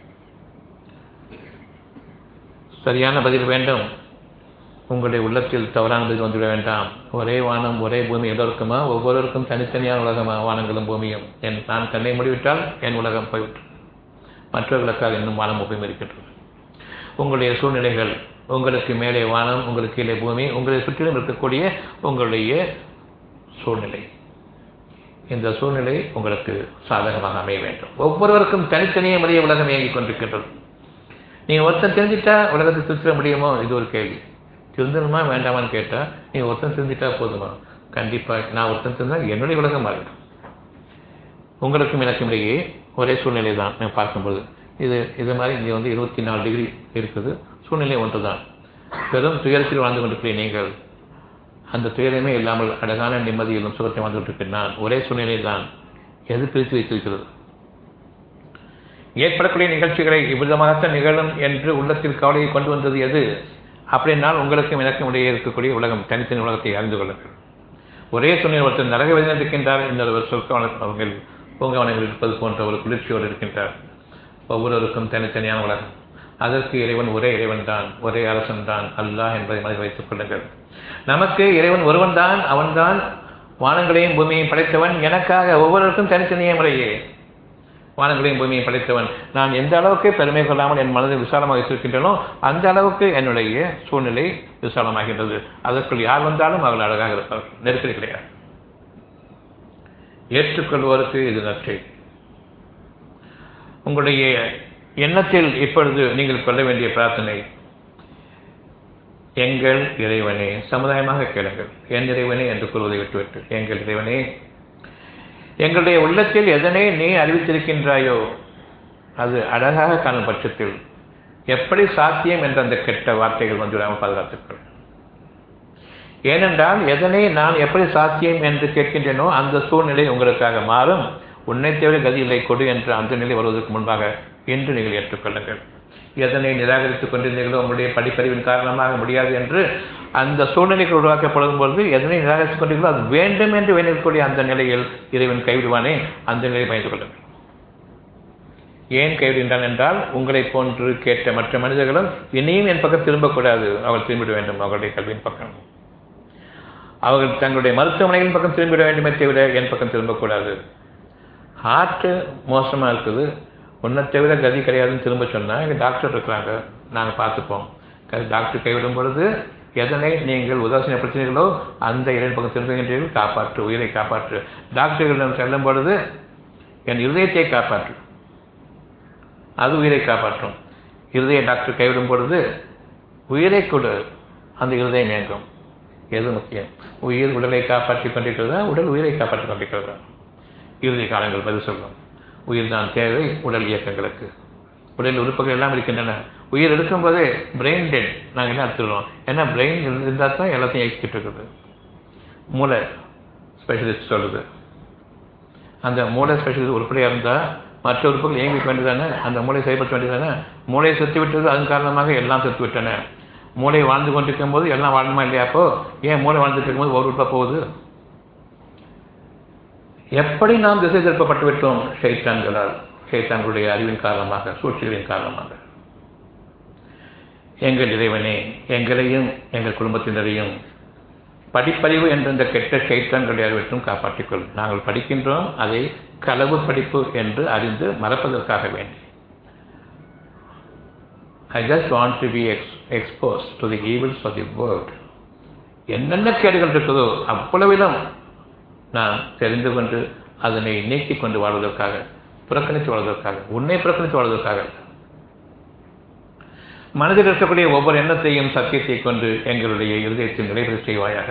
சரியான பதில் வேண்டும் உங்களுடைய உள்ளத்தில் தவறான பதில் வந்துவிட வேண்டாம் ஒரே வானம் ஒரே பூமி எல்லோருக்குமா ஒவ்வொருவருக்கும் தனித்தனியான உலகமா வானங்களும் பூமியும் என் நான் கண்ணை முடிவிட்டால் என் உலகம் போய்விட்டு மற்றவர்களுக்காக இன்னும் வானம் பூமியும் இருக்கின்றது உங்களுடைய சூழ்நிலைகள் உங்களுக்கு மேலே வானம் உங்களுக்கு கீழே பூமி உங்களை சுற்றிலும் இருக்கக்கூடிய உங்களுடைய சூழ்நிலை இந்த சூழ்நிலை உங்களுக்கு சாதகமாக அமைய வேண்டும் ஒவ்வொருவருக்கும் தனித்தனியே முறைய உலகம் இயங்கிக் கொண்டிருக்கின்றது நீங்கள் ஒருத்தன் தெரிஞ்சிட்டா உலகத்தை திருத்திட முடியுமோ இது ஒரு கேள்வி திருந்தணுமா வேண்டாமான்னு கேட்டால் நீங்கள் ஒருத்தன் தெரிஞ்சிட்டா போதுமா கண்டிப்பாக நான் ஒருத்தன் தெரிந்தால் என்னுடைய உலகம் மாறிடும் உங்களுக்கும் எனக்கும் இடையே ஒரே சூழ்நிலை தான் நான் பார்க்கும்போது இது இது மாதிரி இங்கே வந்து இருபத்தி நாலு டிகிரி இருக்குது சூழ்நிலை ஒன்று தான் பெரும் துயரத்தில் வாழ்ந்து கொண்டிருக்கிறேன் நீங்கள் அந்த துயரமே இல்லாமல் அழகான நிம்மதியிலும் சுகத்தை வாழ்ந்து கொண்டிருக்கிறேன் நான் ஒரே சூழ்நிலை தான் எது பிரித்து வைத்திருக்கிறது ஏற்படக்கூடிய நிகழ்ச்சிகளை இவ்விதமாகத்தான் நிகழும் என்று உள்ளத்தில் கவலையை கொண்டு வந்தது எது அப்படின்னால் உங்களுக்கும் எனக்கும் இடையே இருக்கக்கூடிய உலகம் தனித்தனி உலகத்தை அறிந்து கொள்ளுங்கள் ஒரே சூழ்நிலை ஒருத்தர் நரக வேதனை இருக்கின்றார் இன்னொரு சொற்கவனங்கள் பூங்கவனங்கள் இருப்பது போன்ற ஒரு குளிர்ச்சியோடு இருக்கின்றார் ஒவ்வொருவருக்கும் தனித்தனியான உலகம் அதற்கு இறைவன் ஒரே இறைவன் தான் ஒரே அரசன் தான் அல்லாஹ் என்பதை மனதில் வைத்துக் கொள்ளுங்கள் நமக்கு இறைவன் ஒருவன் தான் அவன்தான் வானங்களையும் பூமியையும் படைத்தவன் எனக்காக ஒவ்வொருவருக்கும் தனித்தனியே முறையே வானங்களையும் பூமியை படைத்தவன் நான் எந்த அளவுக்கு பெருமை கொள்ளாமல் என் மனதில் விசாலமாக வைத்திருக்கின்றனோ அந்த அளவுக்கு என்னுடைய சூழ்நிலை விசாலமாகின்றது அதற்குள் யார் வந்தாலும் அவர்கள் அழகாக இருப்பார்கள் நெருக்கடி கிடையாது ஏற்றுக்கொள்வோருக்கு இது நற்றை உங்களுடைய எண்ணத்தில் இப்பொழுது நீங்கள் கொள்ள வேண்டிய பிரார்த்தனை எங்கள் இறைவனே சமுதாயமாக கேளுங்கள் என் இறைவனே என்று கூறுவதை விட்டுவிட்டு எங்கள் இறைவனே எங்களுடைய உள்ளத்தில் எதனை நீ அறிவித்திருக்கின்றாயோ அது அழகாக காணும் பட்சத்தில் எப்படி சாத்தியம் என்ற அந்த கெட்ட வார்த்தைகள் வந்துவிடாமல் பாதுகாத்துக்கள் ஏனென்றால் எதனை நான் எப்படி சாத்தியம் என்று கேட்கின்றேனோ அந்த சூழ்நிலை உங்களுக்காக மாறும் உன்னை தவிர கதி இல்லை கொடு என்ற அந்த நிலை வருவதற்கு முன்பாக இன்று நீங்கள் ஏற்றுக்கொள்ளுங்கள் எதனை நிராகரித்துக் கொண்டிருந்தீர்களோ உங்களுடைய படிப்பறிவின் காரணமாக முடியாது என்று அந்த சூழ்நிலைகள் உருவாக்கப்படும் பொழுது எதனை நிராகரித்துக் கொண்டீர்களோ அது வேண்டும் என்று வேண்டிக்கூடிய அந்த நிலையில் இறைவன் கைவிடுவானே அந்த நிலையை பயந்து கொள்ளுங்கள் ஏன் கைவிடுகின்றான் என்றால் உங்களை போன்று கேட்ட மற்ற மனிதர்களும் இனியும் என் பக்கம் திரும்பக்கூடாது அவர்கள் திரும்பிட வேண்டும் அவர்களுடைய கல்வியின் பக்கம் அவர்கள் தங்களுடைய மருத்துவமனைகளின் பக்கம் திரும்பிட வேண்டுமே தவிர என் பக்கம் திரும்பக்கூடாது ஹார்ட்டு மோசமாக இருக்குது உன்னை தவிர கதி கிடையாதுன்னு திரும்ப சொன்னால் எங்கள் டாக்டர் இருக்கிறாங்க நாங்கள் பார்த்துப்போம் டாக்டர் கைவிடும் பொழுது எதனை நீங்கள் உதாசீனப்படுத்தினீர்களோ அந்த இறைவன் பக்கம் திரும்புகின்றீர்கள் காப்பாற்று உயிரை காப்பாற்று டாக்டர்களிடம் செல்லும் பொழுது என் இருதயத்தை காப்பாற்று அது உயிரை காப்பாற்றும் இருதய டாக்டர் கைவிடும் பொழுது உயிரை கொடு அந்த இருதயம் இயங்கும் எது முக்கியம் உயிர் உடலை காப்பாற்றிக் கொண்டிருக்கிறதா உடல் உயிரை காப்பாற்றிக் கொண்டிருக்கிறதா இறுதி காலங்கள் பதில் சொல்லும் உயிர் தான் தேவை உடல் இயக்கங்களுக்கு உடல் உறுப்புகள் எல்லாம் இருக்கின்றன உயிர் இருக்கும்போதே பிரெயின் டெட் நாங்கள் என்ன எடுத்துக்கிறோம் ஏன்னா பிரெயின் இருந்தால் தான் எல்லாத்தையும் இயக்கிட்டு இருக்குது மூளை ஸ்பெஷலிஸ்ட் சொல்லுது அந்த மூளை ஸ்பெஷலிஸ்ட் உருப்படியாக இருந்தால் மற்ற உறுப்புகள் இயங்கிக்க வேண்டியதானே அந்த மூளை செயல்படுத்த வேண்டியதானே மூளையை செத்து விட்டது அதன் காரணமாக எல்லாம் செத்து விட்டன மூளை வாழ்ந்து கொண்டிருக்கும் போது எல்லாம் வாழணுமா இல்லையா அப்போ ஏன் மூளை வாழ்ந்துட்டு இருக்கும்போது ஒரு உறுப்பாக போகுது எப்படி நாம் திசை திருப்பப்பட்டு விட்டோம் ஷைத்தான்களால் ஷைத்தான்களுடைய அறிவின் காரணமாக சூழ்ச்சிகளின் காரணமாக எங்கள் இறைவனே எங்களையும் எங்கள் குடும்பத்தினரையும் படிப்பறிவு என்ற இந்த கெட்ட சைத்தான்களுடைய அறிவிற்றும் காப்பாற்றிக் கொள்ளும் நாங்கள் படிக்கின்றோம் அதை களவு படிப்பு என்று அறிந்து மறப்பதற்காக வேண்டி I just want to be ex expose to the evils of the world என்னென்ன கேடுகள் இருக்குதோ அவ்வளவிலும் நான் தெரிந்து கொண்டு அதனை நீக்கிக் கொண்டு வாழ்வதற்காக புறக்கணித்து வாழ்வதற்காக உன்னை புறக்கணித்து வாழ்வதற்காக மனதில் இருக்கக்கூடிய ஒவ்வொரு எண்ணத்தையும் சத்தியத்தை கொண்டு எங்களுடைய இருதயத்தில் நிலைபெற செய்வாயாக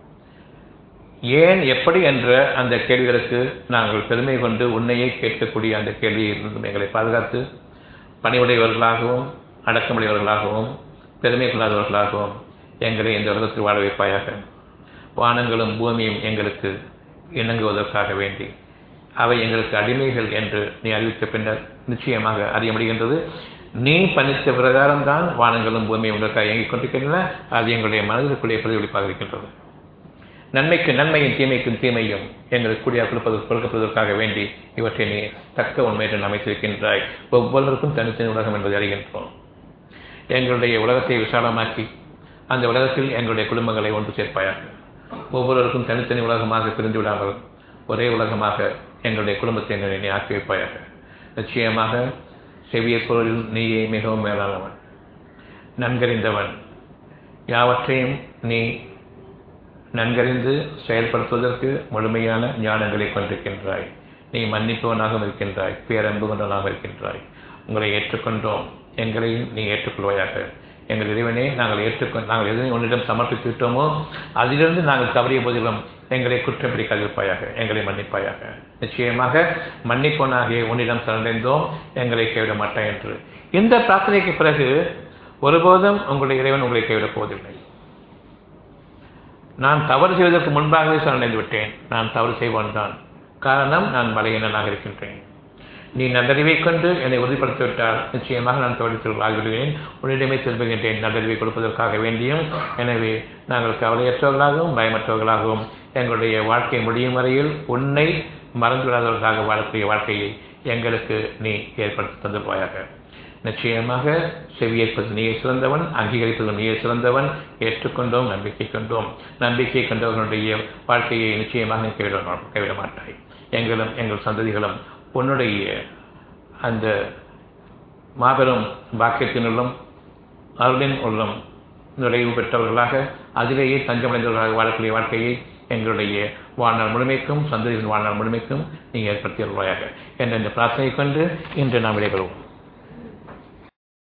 ஏன் எப்படி என்ற அந்த கேள்விகளுக்கு நாங்கள் பெருமை கொண்டு உன்னையே கேட்கக்கூடிய அந்த கேள்வியிலிருந்தும் எங்களை பாதுகாத்து பணிவுடையவர்களாகவும் அடக்கமுடையவர்களாகவும் பெருமை கொள்ளாதவர்களாகவும் எங்களை இந்த உலகத்தில் வாழ வைப்பாயாக வானங்களும் பூமியும் எங்களுக்கு இணங்குவதற்காக வேண்டி அவை எங்களுக்கு அடிமைகள் என்று நீ அறிவித்த பின்னர் நிச்சயமாக அறிய முடிகின்றது நீ பணித்த பிரகாரம் தான் வானங்களும் பூமியும் உங்களுக்காக இயங்கிக் கொண்டிருக்கின்றன அது எங்களுடைய மனதிற்குள்ளே பிரதிபலிப்பாக இருக்கின்றது நன்மைக்கு நன்மையும் தீமைக்கும் தீமையும் எங்களுக்கு கூடிய கொடுப்பது கொடுக்கப்படுவதற்காக வேண்டி இவற்றை நீ தக்க உண்மையுடன் அமைத்திருக்கின்றாய் ஒவ்வொருவருக்கும் தனித்தனி உலகம் என்பதை அறிகின்றோம் எங்களுடைய உலகத்தை விசாலமாக்கி அந்த உலகத்தில் எங்களுடைய குடும்பங்களை ஒன்று சேர்ப்பாயாக ஒவ்வொருவருக்கும் தனித்தனி உலகமாக பிரிந்து விடாமல் ஒரே உலகமாக எங்களுடைய குடும்பத்தை எங்களை நீ ஆக்கி வைப்பாயாக நிச்சயமாக செவிய பொருளில் நீயே மிகவும் மேலானவன் நன்கறிந்தவன் யாவற்றையும் நீ நன்கறிந்து செயல்படுத்துவதற்கு முழுமையான ஞானங்களை கொண்டிருக்கின்றாய் நீ மன்னிப்பவனாகவும் இருக்கின்றாய் பேரன்பு கொண்டவனாக இருக்கின்றாய் உங்களை ஏற்றுக்கொண்டோம் எங்களையும் நீ ஏற்றுக்கொள்வாயாக எங்கள் இறைவனே நாங்கள் ஏற்றுக்கொண்டு நாங்கள் எதனை உன்னிடம் சமர்ப்பித்து விட்டோமோ அதிலிருந்து நாங்கள் தவறிய போதிலும் எங்களை குற்றம் பிடிக்காதிருப்பாயாக எங்களை மன்னிப்பாயாக நிச்சயமாக மன்னிப்போனாகிய உன்னிடம் சரணடைந்தோம் எங்களை கைவிட மாட்டாய் என்று இந்த பிரார்த்தனைக்கு பிறகு ஒருபோதும் உங்களுடைய இறைவன் உங்களை கைவிடப் போவதில்லை நான் தவறு செய்வதற்கு முன்பாகவே சரணடைந்து விட்டேன் நான் தவறு செய்வான் தான் காரணம் நான் மலையினனாக இருக்கின்றேன் நீ நல்லறிவை கொண்டு என்னை உறுதிப்படுத்திவிட்டால் நிச்சயமாக நான் தோழித்தொழில் ஆகிவிடுவேன் உன்னிடமே திரும்புகின்றேன் நல்லறிவை கொடுப்பதற்காக வேண்டியும் எனவே நாங்கள் கவலையற்றவர்களாகவும் பயமற்றவர்களாகவும் எங்களுடைய வாழ்க்கை முடியும் வரையில் உன்னை மறந்துவிடாதவர்களாக வாழக்கூடிய வாழ்க்கையை எங்களுக்கு நீ ஏற்படுத்தி தந்துருவாயாக நிச்சயமாக செவியேற்பது நீயே சிறந்தவன் அங்கீகரிப்பது நீயே சிறந்தவன் ஏற்றுக்கொண்டோம் நம்பிக்கை கொண்டோம் நம்பிக்கை கொண்டவர்களுடைய வாழ்க்கையை நிச்சயமாக கைவிட கைவிட மாட்டாய் எங்களும் எங்கள் சந்ததிகளும் உன்னுடைய அந்த மாபெரும் பாக்கியத்தினுள்ளும் அருளின் உள்ளும் நுழைவு பெற்றவர்களாக அதிலேயே தஞ்சமடைந்தவர்களாக வாழக்கூடிய வாழ்க்கையை எங்களுடைய வாழ்நாள் முழுமைக்கும் சந்ததியின் வாழ்நாள் முழுமைக்கும் நீ ஏற்படுத்தி வருவாயாக என்ற இந்த பிரார்த்தனை கொண்டு இன்று நாம் விடைபெறுவோம்